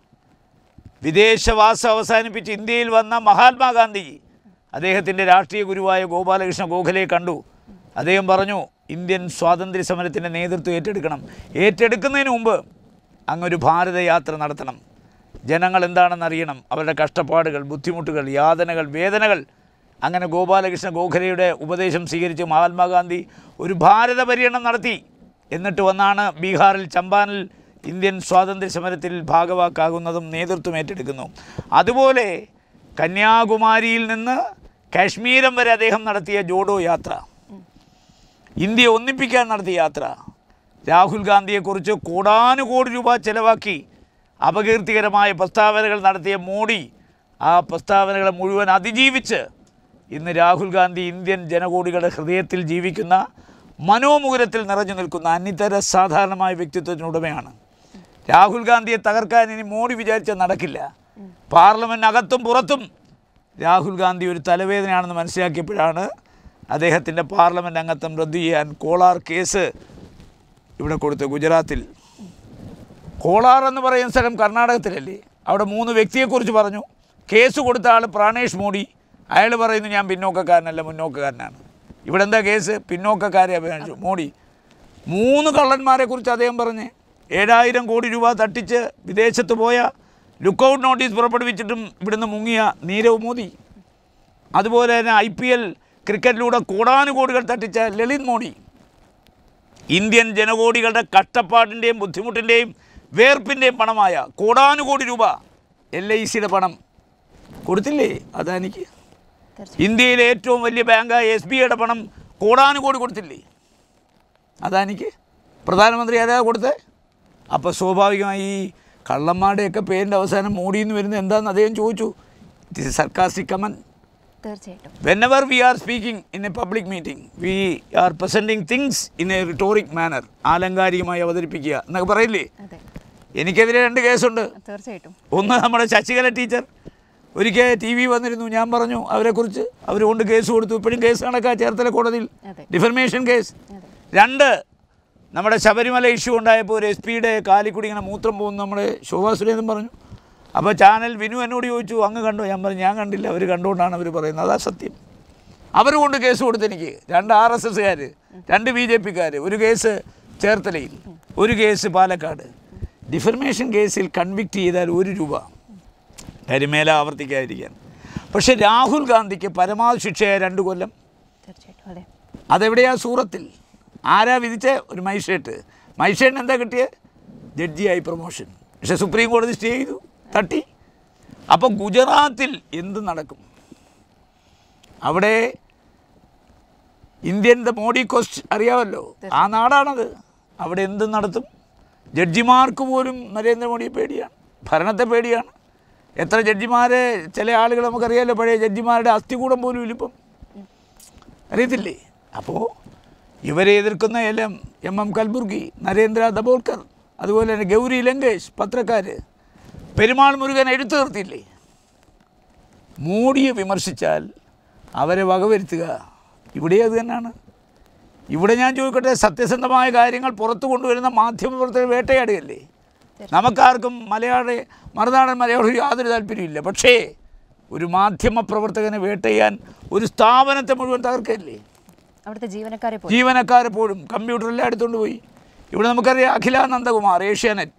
വിദേശവാസം അവസാനിപ്പിച്ച് ഇന്ത്യയിൽ വന്ന മഹാത്മാഗാന്ധി അദ്ദേഹത്തിൻ്റെ രാഷ്ട്രീയ ഗുരുവായ ഗോപാലകൃഷ്ണ ഗോഖലെ കണ്ടു അദ്ദേഹം പറഞ്ഞു ഇന്ത്യൻ സ്വാതന്ത്ര്യ സമരത്തിൻ്റെ നേതൃത്വം ഏറ്റെടുക്കണം ഏറ്റെടുക്കുന്നതിന് മുമ്പ് അങ്ങൊരു ഭാരതയാത്ര നടത്തണം ജനങ്ങൾ എന്താണെന്ന് അറിയണം അവരുടെ കഷ്ടപ്പാടുകൾ ബുദ്ധിമുട്ടുകൾ യാതനകൾ വേദനകൾ അങ്ങനെ ഗോപാലകൃഷ്ണ ഗോഖലെയുടെ ഉപദേശം സ്വീകരിച്ച് മഹാത്മാഗാന്ധി ഒരു ഭാരത പര്യടനം നടത്തി എന്നിട്ട് വന്നാണ് ബീഹാറിൽ ചമ്പാനിൽ ഇന്ത്യൻ സ്വാതന്ത്ര്യ സമരത്തിൽ ഭാഗവാക്കാകുന്നതും നേതൃത്വം ഏറ്റെടുക്കുന്നു അതുപോലെ കന്യാകുമാരിയിൽ നിന്ന് കാശ്മീരം വരെ അദ്ദേഹം നടത്തിയ ജോഡോ യാത്ര ഇന്ത്യയെ ഒന്നിപ്പിക്കാൻ നടത്തിയ യാത്ര രാഹുൽ ഗാന്ധിയെക്കുറിച്ച് കോടാനുകോടി രൂപ ചെലവാക്കി അപകീർത്തികരമായ പ്രസ്താവനകൾ നടത്തിയ മോഡി ആ പ്രസ്താവനകളെ മുഴുവൻ അതിജീവിച്ച് ഇന്ന് രാഹുൽ ഗാന്ധി ഇന്ത്യൻ ജനകോടികളുടെ ഹൃദയത്തിൽ ജീവിക്കുന്ന മനോമുകുരത്തിൽ നിറഞ്ഞു നിൽക്കുന്ന അനിതര സാധാരണമായ വ്യക്തിത്വത്തിനുടമയാണ് രാഹുൽ ഗാന്ധിയെ തകർക്കാൻ ഇനി മോഡി വിചാരിച്ചാൽ നടക്കില്ല പാർലമെൻറ്റിനകത്തും പുറത്തും രാഹുൽ ഗാന്ധി ഒരു തലവേദനയാണെന്ന് മനസ്സിലാക്കിയപ്പോഴാണ് അദ്ദേഹത്തിൻ്റെ പാർലമെൻറ്റ് അംഗത്വം റദ്ദു ചെയ്യാൻ കോളാർ കേസ് ഇവിടെ കൊടുത്ത് ഗുജറാത്തിൽ കോളാർ എന്ന് പറയുന്ന സ്ഥലം കർണാടകത്തിലല്ലേ അവിടെ മൂന്ന് വ്യക്തിയെക്കുറിച്ച് പറഞ്ഞു കേസ് കൊടുത്ത ആൾ പ്രാണേഷ് മോഡി അയാൾ പറയുന്നു ഞാൻ പിന്നോക്കക്കാരനല്ല മുന്നോക്കക്കാരനാണ് ഇവിടെ എന്താ കേസ് പിന്നോക്കക്കാരെ അപേക്ഷിച്ചു മോഡി മൂന്ന് കള്ളന്മാരെ കുറിച്ച് അദ്ദേഹം പറഞ്ഞ് ഏഴായിരം കോടി രൂപ തട്ടിച്ച് വിദേശത്ത് പോയ ലുക്കൗട്ട് നോട്ടീസ് പുറപ്പെടുവിച്ചിട്ടും ഇവിടുന്ന് മുങ്ങിയ നീരവ് മോദി അതുപോലെ തന്നെ ഐ പി എൽ ക്രിക്കറ്റിലൂടെ കോടാനുകോടികൾ തട്ടിച്ച ലളിത് മോഡി ഇന്ത്യൻ ജനകോടികളുടെ കഷ്ടപ്പാടിൻ്റെയും ബുദ്ധിമുട്ടിൻ്റെയും വേർപ്പിൻ്റെയും പണമായ കോടാനുകോടി രൂപ എൽ ഐ സിയുടെ പണം കൊടുത്തില്ലേ അദാനിക്ക് ഇന്ത്യയിലെ ഏറ്റവും വലിയ ബാങ്കായ എസ് ബി ഐയുടെ പണം കോടാനുകോടി കൊടുത്തില്ലേ അദാനിക്ക് പ്രധാനമന്ത്രി ആരാ കൊടുത്തേ അപ്പോൾ സ്വാഭാവികമായി ഈ കള്ളന്മാരുടെയൊക്കെ പേരിൻ്റെ അവസാനം മോഡി എന്ന് വരുന്നത് എന്താണെന്ന് അദ്ദേഹം ചോദിച്ചു ഇറ്റ് ഇസ് സർക്കാസ്റ്റിക് കമൻ തീർച്ചയായിട്ടും whenever we are speaking in a public meeting we are presenting things in a rhetoric manner ആലങ്കാരികമായി അവതരിപ്പിക്കുക എന്നൊക്കെ പറയില്ലേ അതെ എനിക്കെതിരെ രണ്ട് കേസുണ്ട് തീർച്ചയായിട്ടും ഒന്ന് നമ്മുടെ ശശികല ടീച്ചർ ഒരിക്കൽ ടി വി വന്നിരുന്നു ഞാൻ പറഞ്ഞു അവരെക്കുറിച്ച് അവർ കൊണ്ട് കേസ് കൊടുത്തു ഇപ്പോഴും കേസ് കണക്കാ ചേർത്തല കോടതിയിൽ അതെ ഡിഫർമേഷൻ കേസ് അതെ രണ്ട് നമ്മുടെ ശബരിമല ഇഷ്യൂ ഉണ്ടായപ്പോൾ ഒരു എസ് പിയുടെ കാലിക്കൂടി ഇങ്ങനെ മൂത്രം പോകുന്നു നമ്മുടെ ശോഭാ സുരേന്ദ്രൻ പറഞ്ഞു അപ്പോൾ ചാനൽ വിനു എന്നോട് ചോദിച്ചു അങ്ങ് കണ്ടോ ഞാൻ പറഞ്ഞു ഞാൻ കണ്ടില്ല അവർ കണ്ടുകൊണ്ടാണ് അവർ പറയുന്നത് അതാ സത്യം അവർ കൊണ്ട് കേസ് കൊടുത്തെനിക്ക് രണ്ട് ആർ എസ് എസ്സുകാർ രണ്ട് ബി ജെ പിക്കാർ ഒരു കേസ് ചേർത്തലയിൽ ഒരു കേസ് പാലക്കാട് ഡിഫർമേഷൻ കേസിൽ കൺവിക്റ്റ് ചെയ്താൽ ഒരു രൂപ കരിമേല ആവർത്തിക്കാതിരിക്കാൻ പക്ഷേ രാഹുൽ ഗാന്ധിക്ക് പരമാവധി ശിക്ഷയായ രണ്ട് കൊല്ലം തീർച്ചയായിട്ടും അതെ അതെവിടെയാ സൂറത്തിൽ ആരാ വിധിച്ച ഒരു മജിസ്ട്രേറ്റ് മജിസ്ട്രേറ്റിന് എന്താ കിട്ടിയത് ജഡ്ജിയായി പ്രൊമോഷൻ പക്ഷെ സുപ്രീം കോടതി സ്റ്റേ ചെയ്തു തട്ടി അപ്പോൾ ഗുജറാത്തിൽ എന്ത് നടക്കും അവിടെ ഇന്ത്യൻ ദ മോഡി കോസ്റ്റ് അറിയാമല്ലോ ആ നാടാണത് അവിടെ എന്ത് നടത്തും ജഡ്ജിമാർക്ക് പോലും നരേന്ദ്രമോദിയെ പേടിയാണ് ഭരണത്തെ പേടിയാണ് എത്ര ജഡ്ജിമാരെ ചില ആളുകൾ നമുക്കറിയാമല്ലോ പഴയ ജഡ്ജിമാരുടെ അസ്ഥികൂടം പോലും ഇല്ലിപ്പം അറിയത്തില്ലേ അപ്പോൾ ഇവരെ എതിർക്കുന്ന എല്ലാം എം എം കൽബുർഗി നരേന്ദ്ര ദബോൾക്കർ അതുപോലെ തന്നെ ഗൗരി ലങ്കേഷ് പത്രക്കാർ പെരുമാൾ മുരുകൻ എഴുത്തു നിർത്തിയില്ലേ മോഡിയെ വിമർശിച്ചാൽ അവരെ വകവരുത്തുക ഇവിടെ അത് തന്നെയാണ് ഇവിടെ ഞാൻ ചോദിക്കട്ടെ സത്യസന്ധമായ കാര്യങ്ങൾ പുറത്തു കൊണ്ടുവരുന്ന മാധ്യമപ്രവർത്തകർ വേട്ടയാടുകയല്ലേ നമുക്കാർക്കും മലയാള മറുനാടൻ മലയാളം യാതൊരു താല്പര്യമില്ല പക്ഷേ ഒരു മാധ്യമ പ്രവർത്തകനെ വേട്ടയാൻ ഒരു സ്ഥാപനത്തെ മുഴുവൻ തകർക്കല്ലേ അവിടുത്തെ ജീവനക്കാരെ പോയി ജീവനക്കാരെപ്പോഴും കമ്പ്യൂട്ടറെല്ലാം എടുത്തുകൊണ്ട് പോയി ഇവിടെ നമുക്കറിയാം അഖില നന്ദകുമാർ ഏഷ്യാനെറ്റ്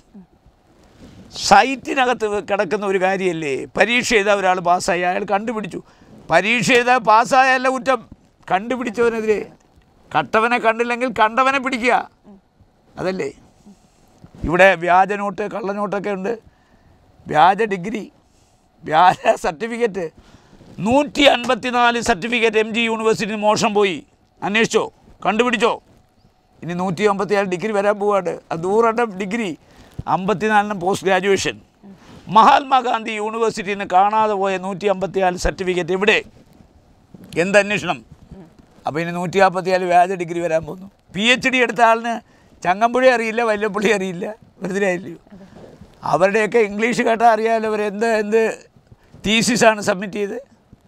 സൈറ്റിനകത്ത് കിടക്കുന്ന ഒരു കാര്യമല്ലേ പരീക്ഷ ചെയ്താൽ ഒരാൾ പാസ്സായി അയാൾ കണ്ടുപിടിച്ചു പരീക്ഷ ചെയ്താൽ പാസ്സായല്ല കുറ്റം കണ്ടുപിടിച്ചവനെതിരെ കട്ടവനെ കണ്ടില്ലെങ്കിൽ കണ്ടവനെ പിടിക്കുക അതല്ലേ ഇവിടെ വ്യാജ നോട്ട് കള്ളനോട്ടൊക്കെ ഉണ്ട് വ്യാജ ഡിഗ്രി വ്യാജ സർട്ടിഫിക്കറ്റ് നൂറ്റി അൻപത്തിനാല് സർട്ടിഫിക്കറ്റ് എം ജി യൂണിവേഴ്സിറ്റി മോശം പോയി അന്വേഷിച്ചോ കണ്ടുപിടിച്ചോ ഇനി നൂറ്റി അമ്പത്തിനാല് ഡിഗ്രി വരാൻ പോവാണ് അത് നൂറെണ്ണം ഡിഗ്രി അമ്പത്തിനാലിനും പോസ്റ്റ് ഗ്രാജുവേഷൻ മഹാത്മാഗാന്ധി യൂണിവേഴ്സിറ്റിയിൽ നിന്ന് കാണാതെ പോയ നൂറ്റി അമ്പത്തിനാല് സർട്ടിഫിക്കറ്റ് എവിടെ എന്ത് അന്വേഷണം അപ്പോൾ ഇനി നൂറ്റി നാൽപ്പത്തിനാല് വ്യാജ ഡിഗ്രി വരാൻ പോകുന്നു പി എച്ച് ഡി എടുത്ത ആളിന് ചങ്ങമ്പുഴ അറിയില്ല വല്ലപ്പുള്ളി അറിയില്ല വെറുതെ അവരുടെയൊക്കെ ഇംഗ്ലീഷ് കേട്ടാൽ അറിയാമല്ലോ അവർ എന്ത് എന്ത് തീസിസാണ് സബ്മിറ്റ് ചെയ്ത്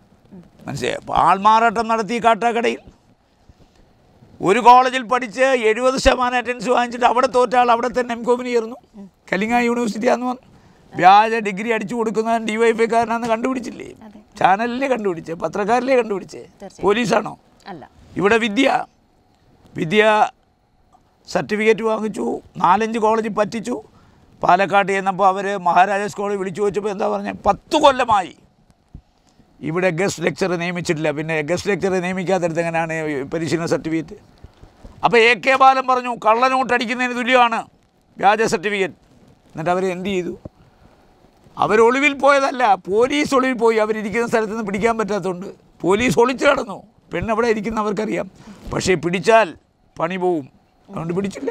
മനസ്സിലായി അപ്പോൾ ആൾമാറാട്ടം നടത്തി കാട്ടാക്കടയിൽ ഒരു കോളേജിൽ പഠിച്ച് എഴുപത് ശതമാനം അറ്റൻഡൻസ് വാങ്ങിച്ചിട്ട് അവിടെ തോറ്റ ആൾ അവിടെ തന്നെ എം കോമിന് ചേർന്നു കലിംഗ യൂണിവേഴ്സിറ്റി ആണെന്ന് പറഞ്ഞു വ്യാജ ഡിഗ്രി അടിച്ചു കൊടുക്കുന്നവൻ ഡി വൈ എഫ് കാരനാണെന്ന് കണ്ടുപിടിച്ചില്ലേ ചാനലിലെ കണ്ടുപിടിച്ചേ പത്രക്കാരിലെ കണ്ടുപിടിച്ചേ തീർച്ചയായും. പോലീസാണോ അല്ല ഇവിടെ വിദ്യ വിദ്യ സർട്ടിഫിക്കറ്റ് വാങ്ങിച്ചു നാലഞ്ച് കോളേജിൽ പറ്റിച്ചു പാലക്കാട്ട് ചെന്നപ്പോൾ അവർ മഹാരാജാസ് കോളേജ് വിളിച്ചു ചോദിച്ചപ്പോൾ എന്താ പറഞ്ഞത് പത്ത് കൊല്ലമായി ഇവിടെ ഗസ്റ്റ് ലെക്ചർ നിയമിച്ചിട്ടില്ല പിന്നെ ഗസ്റ്റ് ലെക്ചർ നിയമിക്കാത്തടത്ത് എങ്ങനെയാണ് ഈ പരിശീലന സർട്ടിഫിക്കറ്റ് അപ്പോൾ എ കെ ബാലൻ പറഞ്ഞു കള്ളനോട്ട് അടിക്കുന്നതിന് തുല്യമാണ് വ്യാജ സർട്ടിഫിക്കറ്റ് എന്നിട്ട് അവർ എന്ത് ചെയ്തു അവർ ഒളിവിൽ പോയതല്ല പോലീസ് ഒളിവിൽ പോയി അവരിരിക്കുന്ന സ്ഥലത്ത് നിന്ന് പിടിക്കാൻ പറ്റാത്തതുകൊണ്ട് പോലീസ് ഒളിച്ചു കിടന്നു പെണ്ണവിടെ ഇരിക്കുന്നവർക്കറിയാം പക്ഷേ പിടിച്ചാൽ പണി പോവും അതുകൊണ്ട് പിടിച്ചില്ല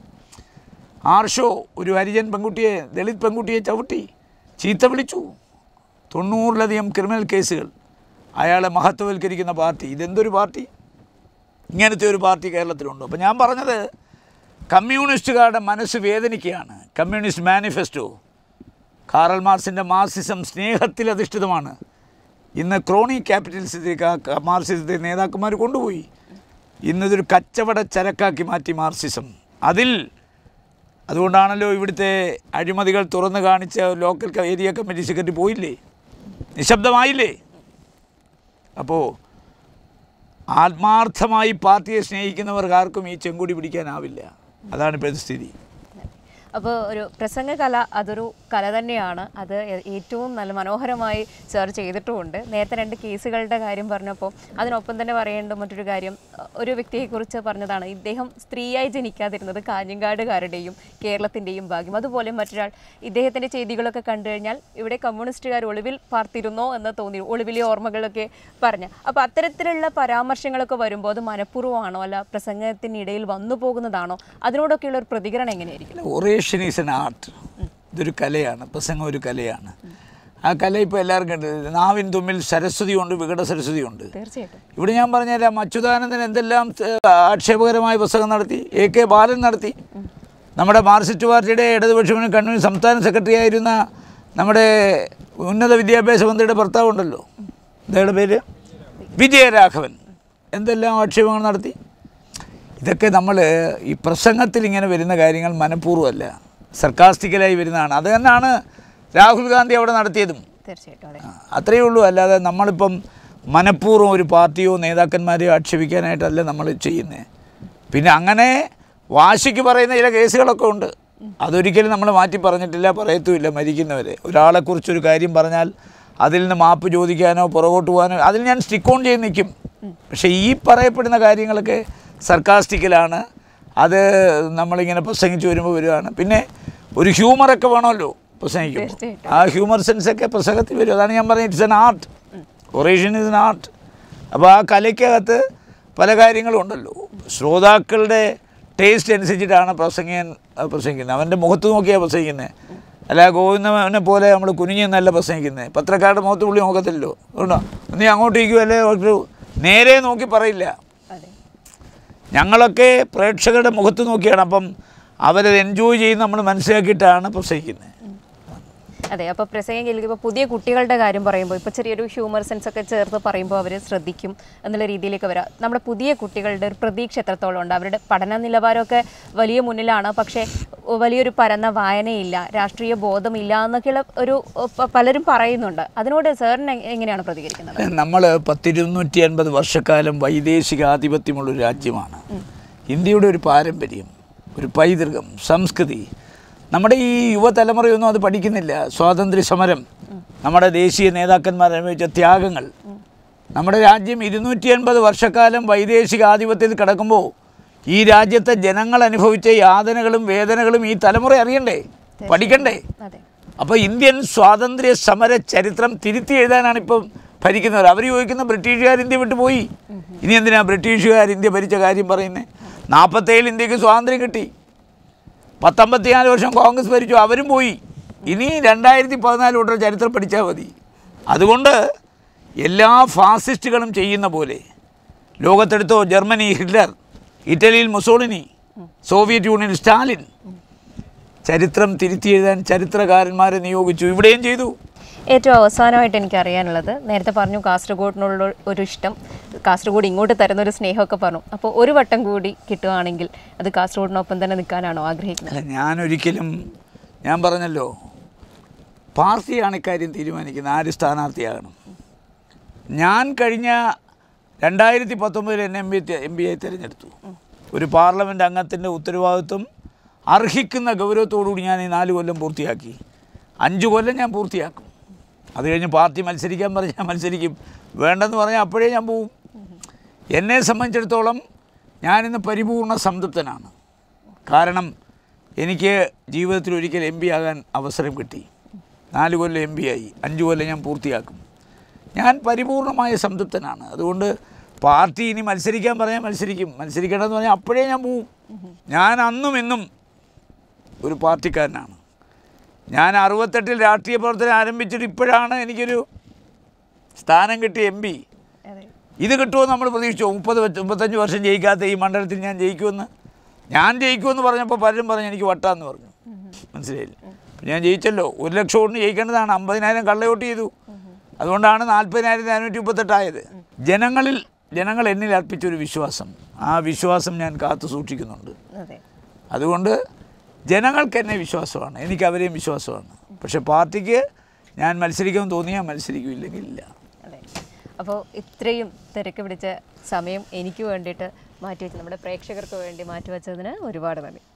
ആർഷോ ഒരു ഹരിജൻ പെൺകുട്ടിയെ ദളിത് പെൺകുട്ടിയെ ചവിട്ടി ചീത്ത വിളിച്ചു തൊണ്ണൂറിലധികം ക്രിമിനൽ കേസുകൾ അയാളെ മഹത്വവൽക്കരിക്കുന്ന പാർട്ടി ഇതെന്തൊരു പാർട്ടി ഇങ്ങനത്തെ ഒരു പാർട്ടി കേരളത്തിലുണ്ടോ അപ്പോൾ ഞാൻ പറഞ്ഞത് കമ്മ്യൂണിസ്റ്റുകാരുടെ മനസ്സ് വേദനിക്കുകയാണ് കമ്മ്യൂണിസ്റ്റ് മാനിഫെസ്റ്റോ കാറൽ മാർസിൻ്റെ മാർസിസം സ്നേഹത്തിൽ അധിഷ്ഠിതമാണ് ഇന്ന് ക്രോണി ക്യാപിറ്റലിസത്തേക്ക് മാർസിസത്തെ നേതാക്കന്മാർ കൊണ്ടുപോയി ഇന്നിതൊരു കച്ചവട ചരക്കാക്കി മാറ്റി മാർസിസം അതിൽ അതുകൊണ്ടാണല്ലോ ഇവിടുത്തെ അഴിമതികൾ തുറന്നു കാണിച്ച ലോക്കൽ ക- ഏരിയ കമ്മിറ്റി സെക്രട്ടറി പോയില്ലേ നിശബ്ദമായില്ലേ അപ്പോൾ ആത്മാർത്ഥമായി പാർട്ടിയെ സ്നേഹിക്കുന്നവർക്ക് ആർക്കും ഈ ചെങ്കൊടി പിടിക്കാനാവില്ല അതാണ് ഇപ്പോഴത്തെ സ്ഥിതി അപ്പോൾ ഒരു പ്രസംഗകല അതൊരു കല തന്നെയാണ് അത് എ- ഏറ്റവും നല്ല മനോഹരമായി സർ ചെയ്തിട്ടുമുണ്ട് നേരത്തെ രണ്ട് കേസുകളുടെ കാര്യം പറഞ്ഞപ്പോൾ അതിനൊപ്പം തന്നെ പറയേണ്ട മറ്റൊരു കാര്യം അഹ് ഒരു വ്യക്തിയെക്കുറിച്ച് പറഞ്ഞതാണ് ഇദ്ദേഹം സ്ത്രീയായി ജനിക്കാതിരുന്നത് കാഞ്ഞങ്ങാടുകാരുടെയും കേരളത്തിൻ്റെയും ഭാഗ്യം അതുപോലെ മറ്റൊരാൾ ഇദ്ദേഹത്തിൻ്റെ ചെയ്തികളൊക്കെ കണ്ടു കഴിഞ്ഞാൽ ഇവിടെ കമ്മ്യൂണിസ്റ്റുകാർ ഒളിവിൽ പാർത്തിരുന്നോ എന്ന് തോന്നി ഒളിവിലെ ഓർമ്മകളൊക്കെ പറഞ്ഞ് അപ്പോൾ അത്തരത്തിലുള്ള പരാമർശങ്ങളൊക്കെ വരുമ്പോൾ അത് മനഃപൂർവ്വമാണോ അല്ല പ്രസംഗത്തിനിടയിൽ വന്നു പോകുന്നതാണോ അതിനോടൊക്കെയുള്ള ഒരു പ്രതികരണം എങ്ങനെയായിരിക്കും ഒറേഷൻ ഈസ് എൻ ആർട്ട് ഇതൊരു കലയാണ് പ്രസംഗം ഒരു കലയാണ് ആ കല ഇപ്പോൾ എല്ലാവർക്കും ഉണ്ട് നാവിൻ തുമ്മിൽ സരസ്വതി ഉണ്ട് വികട സരസ്വതി ഉണ്ട് തീർച്ചയായിട്ടും ഇവിടെ ഞാൻ പറഞ്ഞുതരാം അച്യുതാനന്ദൻ എന്തെല്ലാം ഏഹ്, ആക്ഷേപകരമായ പുസ്തകം നടത്തി എ കെ ബാലൻ നടത്തി നമ്മുടെ മാർക്സിസ്റ്റ് പാർട്ടിയുടെ ഇടതുപക്ഷ മുന്നണി കണ്ണൂർ സംസ്ഥാന സെക്രട്ടറി ആയിരുന്ന നമ്മുടെ ഉന്നത വിദ്യാഭ്യാസ മന്ത്രിയുടെ ഭർത്താവുണ്ടല്ലോ അദ്ദേഹയുടെ പേര് വിജയരാഘവൻ എന്തെല്ലാം ആക്ഷേപങ്ങൾ നടത്തി ഇതൊക്കെ നമ്മൾ ഈ പ്രസംഗത്തിൽ ഇങ്ങനെ വരുന്ന കാര്യങ്ങൾ മനഃപൂർവ്വമല്ല സർക്കാസ്റ്റിക്കലായി വരുന്നതാണ് അത് തന്നെയാണ് രാഹുൽ ഗാന്ധി അവിടെ നടത്തിയതും തീർച്ചയായിട്ടും അതെ ആ, അത്രയേ ഉള്ളൂ അല്ലാതെ നമ്മളിപ്പം മനഃപൂർവ്വം ഒരു പാർട്ടിയോ നേതാക്കന്മാരെയോ ആക്ഷേപിക്കാനായിട്ടല്ല നമ്മൾ ചെയ്യുന്നത് പിന്നെ അങ്ങനെ വാശിക്ക് പറയുന്ന ചില കേസുകളൊക്കെ ഉണ്ട് അതൊരിക്കലും നമ്മൾ മാറ്റി പറഞ്ഞിട്ടില്ല പറയത്തുമില്ല മരിക്കുന്നവരെ ഒരാളെക്കുറിച്ചൊരു കാര്യം പറഞ്ഞാൽ അതിൽ നിന്ന് മാപ്പ് ചോദിക്കാനോ പുറകോട്ട് പോകാനോ അതിൽ ഞാൻ സ്റ്റിക്ക് ഓൺ ചെയ്ത് നിൽക്കും പക്ഷേ ഈ പറയപ്പെടുന്ന കാര്യങ്ങളൊക്കെ സർക്കാസ്റ്റിക്കലാണ് അത് നമ്മളിങ്ങനെ പ്രസംഗിച്ച് വരുമ്പോൾ വരുവാണ് പിന്നെ ഒരു ഹ്യൂമറൊക്കെ വേണമല്ലോ പ്രസംഗിക്കുമ്പോൾ തീർച്ചയായിട്ടും. ആ ഹ്യൂമർ സെൻസ് ഒക്കെ പ്രസംഗത്തിൽ വരും അതാണ് ഞാൻ പറഞ്ഞത് it's an art oration is an art അപ്പോൾ ആ കലയ്ക്കകത്ത് പല കാര്യങ്ങളും ഉണ്ടല്ലോ ശ്രോതാക്കളുടെ ടേസ്റ്റ് അനുസരിച്ചിട്ടാണ് പ്രസംഗൻ ആ, പ്രസംഗിക്കുന്നത് അവൻ്റെ മുഖത്ത് നോക്കിയാണ് പ്രസംഗിക്കുന്നത് അല്ല ഗോവിന്ദനെ പോലെ നമ്മൾ കുനിഞ്ഞ് നല്ല പ്രസംഗിക്കുന്നത് പത്രക്കാരുടെ മുഖത്ത് പുള്ളി നോക്കത്തില്ലല്ലോ അതുകൊണ്ടോ നീ അങ്ങോട്ട് ഇരിക്കുമോ അല്ലേ ഒരു നേരെ നോക്കി പറയില്ല അതെ ഞങ്ങളൊക്കെ പ്രേക്ഷകരുടെ മുഖത്ത് നോക്കിയാണ് അപ്പം അവരത് എൻജോയ് ചെയ്ത് നമ്മൾ മനസ്സിലാക്കിയിട്ടാണ് പ്രസംഗിക്കുന്നത് അതെ അപ്പോൾ പ്രസംഗം കേൾക്കുമ്പോൾ പുതിയ കുട്ടികളുടെ കാര്യം പറയുമ്പോൾ ഇപ്പോൾ ചെറിയൊരു ഹ്യൂമർ സെൻസ് ഒക്കെ ചേർത്ത് പറയുമ്പോൾ അവർ ശ്രദ്ധിക്കും എന്നുള്ള രീതിയിലേക്ക് വരാം നമ്മുടെ പുതിയ കുട്ടികളുടെ ഒരു പ്രതീക്ഷ എത്രത്തോളം ഉണ്ട് അവരുടെ പഠന നിലവാരമൊക്കെ വലിയ മുന്നിലാണ് പക്ഷേ വലിയൊരു പരന്ന വായനയില്ല രാഷ്ട്രീയ ബോധമില്ല എന്നൊക്കെയുള്ള ഒരു പ- പലരും പറയുന്നുണ്ട് അതിനോട് സാറിന് എ- എങ്ങനെയാണ് പ്രതികരിക്കുന്നത് നമ്മൾ പത്തിരുന്നൂറ്റി അൻപത് വർഷക്കാലം വൈദേശിക ആധിപത്യമുള്ളൊരു രാജ്യമാണ് ഇന്ത്യയുടെ ഒരു പാരമ്പര്യം ഒരു പൈതൃകം സംസ്കൃതി നമ്മുടെ ഈ യുവതലമുറയൊന്നും അത് പഠിക്കുന്നില്ല സ്വാതന്ത്ര്യ സമരം നമ്മുടെ ദേശീയ നേതാക്കന്മാർ അനുഭവിച്ച ത്യാഗങ്ങൾ നമ്മുടെ രാജ്യം ഇരുന്നൂറ്റി അൻപത് വർഷക്കാലം വൈദേശിക ആധിപത്യത്തിൽ കിടക്കുമ്പോൾ ഈ രാജ്യത്തെ ജനങ്ങൾ അനുഭവിച്ച യാതനകളും വേദനകളും ഈ തലമുറ അറിയണ്ടേ പഠിക്കണ്ടേ അതെ അപ്പോൾ ഇന്ത്യൻ സ്വാതന്ത്ര്യ സമര ചരിത്രം തിരുത്തി എഴുതാനാണ് ഇപ്പം ഭരിക്കുന്നവർ അവർ ചോദിക്കുന്ന ബ്രിട്ടീഷുകാർ ഇന്ത്യ വിട്ടു പോയി ഇനി എന്തിനാ ബ്രിട്ടീഷുകാർ ഇന്ത്യ ഭരിച്ച കാര്യം പറയുന്നത് നാൽപ്പത്തേഴിൽ ഇന്ത്യക്ക് സ്വാതന്ത്ര്യം കിട്ടി പത്തൊമ്പത്തിനാല് വർഷം കോൺഗ്രസ് ഭരിച്ചു അവരും പോയി ഇനി രണ്ടായിരത്തി പതിനാല് തൊട്ട് ചരിത്രം പഠിച്ചാൽ മതി അതുകൊണ്ട് എല്ലാ ഫാസിസ്റ്റുകളും ചെയ്യുന്ന പോലെ ലോകത്തെടുത്തോ ജർമ്മനി ഹിറ്റ്ലർ ഇറ്റലിയിൽ മുസോളിനി സോവിയറ്റ് യൂണിയൻ സ്റ്റാലിൻ ചരിത്രം തിരുത്തി എഴുതാൻ ചരിത്രകാരന്മാരെ നിയോഗിച്ചു ഇവിടെയും ചെയ്തു ഏറ്റവും അവസാനമായിട്ട് എനിക്ക് അറിയാനുള്ളത് നേരത്തെ പറഞ്ഞു കാസർഗോഡിനുള്ള ഒരു ഇഷ്ടം കാസർഗോഡ് ഇങ്ങോട്ട് തരുന്ന ഒരു സ്നേഹമൊക്കെ പറഞ്ഞു അപ്പോൾ ഒരു വട്ടം കൂടി കിട്ടുകയാണെങ്കിൽ അത് കാസർഗോഡിനൊപ്പം തന്നെ നിൽക്കാനാണോ ആഗ്രഹിക്കുന്നത് അല്ല ഞാനൊരിക്കലും ഞാൻ പറഞ്ഞല്ലോ പാർട്ടിയാണ് ഇക്കാര്യം തീരുമാനിക്കുന്നത് ആര് സ്ഥാനാർത്ഥിയാകണം ഞാൻ കഴിഞ്ഞ രണ്ടായിരത്തി പത്തൊമ്പതിൽ എന്നെ എം പി എം പി ആയി തിരഞ്ഞെടുത്തു ഒരു പാർലമെൻറ്റ് അംഗത്തിൻ്റെ ഉത്തരവാദിത്വം അർഹിക്കുന്ന ഗൗരവത്തോടുകൂടി ഞാൻ ഈ നാല് കൊല്ലം പൂർത്തിയാക്കി അഞ്ച് കൊല്ലം ഞാൻ പൂർത്തിയാക്കും അത് കഴിഞ്ഞ് പാർട്ടി മത്സരിക്കാൻ പറഞ്ഞാൽ മത്സരിക്കും വേണ്ടെന്ന് പറഞ്ഞാൽ അപ്പോഴേ ഞാൻ പോവും എന്നെ സംബന്ധിച്ചിടത്തോളം ഞാനിന്ന് പരിപൂർണ സംതൃപ്തനാണ് കാരണം എനിക്ക് ജീവിതത്തിൽ ഒരിക്കൽ എം പി ആകാൻ അവസരം കിട്ടി നാല് കൊല്ലം എം പി ആയി അഞ്ച് കൊല്ലം ഞാൻ പൂർത്തിയാക്കും ഞാൻ പരിപൂർണമായ സംതൃപ്തനാണ് അതുകൊണ്ട് പാർട്ടി ഇനി മത്സരിക്കാൻ പറഞ്ഞാൽ മത്സരിക്കും മത്സരിക്കണമെന്ന് പറഞ്ഞാൽ അപ്പോഴേ ഞാൻ പോവും ഞാൻ അന്നും ഇന്നും ഒരു പാർട്ടിക്കാരനാണ് ഞാൻ അറുപത്തെട്ടിൽ രാഷ്ട്രീയ പ്രവർത്തനം ആരംഭിച്ചിട്ട് ഇപ്പോഴാണ് എനിക്കൊരു സ്ഥാനം കിട്ടിയ എം പി അതെ ഇത് കിട്ടുമെന്ന് നമ്മൾ പ്രതീക്ഷിച്ചു മുപ്പത് വെച്ച് മുപ്പത്തഞ്ച് വർഷം ജയിക്കാത്ത ഈ മണ്ഡലത്തിൽ ഞാൻ ജയിക്കുമെന്ന് ഞാൻ ജയിക്കുമെന്ന് പറഞ്ഞപ്പോൾ പലരും പറഞ്ഞു എനിക്ക് വട്ടാന്ന് പറഞ്ഞു മനസ്സിലായില്ല അപ്പം ഞാൻ ജയിച്ചല്ലോ ഒരു ലക്ഷം വോട്ടിന് ജയിക്കേണ്ടതാണ് അമ്പതിനായിരം കള്ളവോട്ട് ചെയ്തു അതുകൊണ്ടാണ് നാൽപ്പതിനായിരത്തി നാനൂറ്റി മുപ്പത്തെട്ടായത് ജനങ്ങളിൽ ജനങ്ങൾ എന്നിൽ അർപ്പിച്ചൊരു വിശ്വാസം ആ വിശ്വാസം ഞാൻ കാത്തു സൂക്ഷിക്കുന്നുണ്ട് അതെ അതുകൊണ്ട് ജനങ്ങൾക്ക് എന്നെ വിശ്വാസമാണ് എനിക്ക് അവരെയും വിശ്വാസമാണ് പക്ഷേ പാർട്ടിക്ക് ഞാൻ മത്സരിക്കുമെന്ന് തോന്നിയാൽ മത്സരിക്കും ഇല്ലെങ്കിൽ ഇല്ല അതെ അപ്പോൾ ഇത്രയും തിരക്ക് പിടിച്ച സമയം എനിക്ക് വേണ്ടിയിട്ട് മാറ്റിവെച്ച് നമ്മുടെ പ്രേക്ഷകർക്ക് വേണ്ടി മാറ്റിവെച്ചതിന് ഒരുപാട് നന്ദി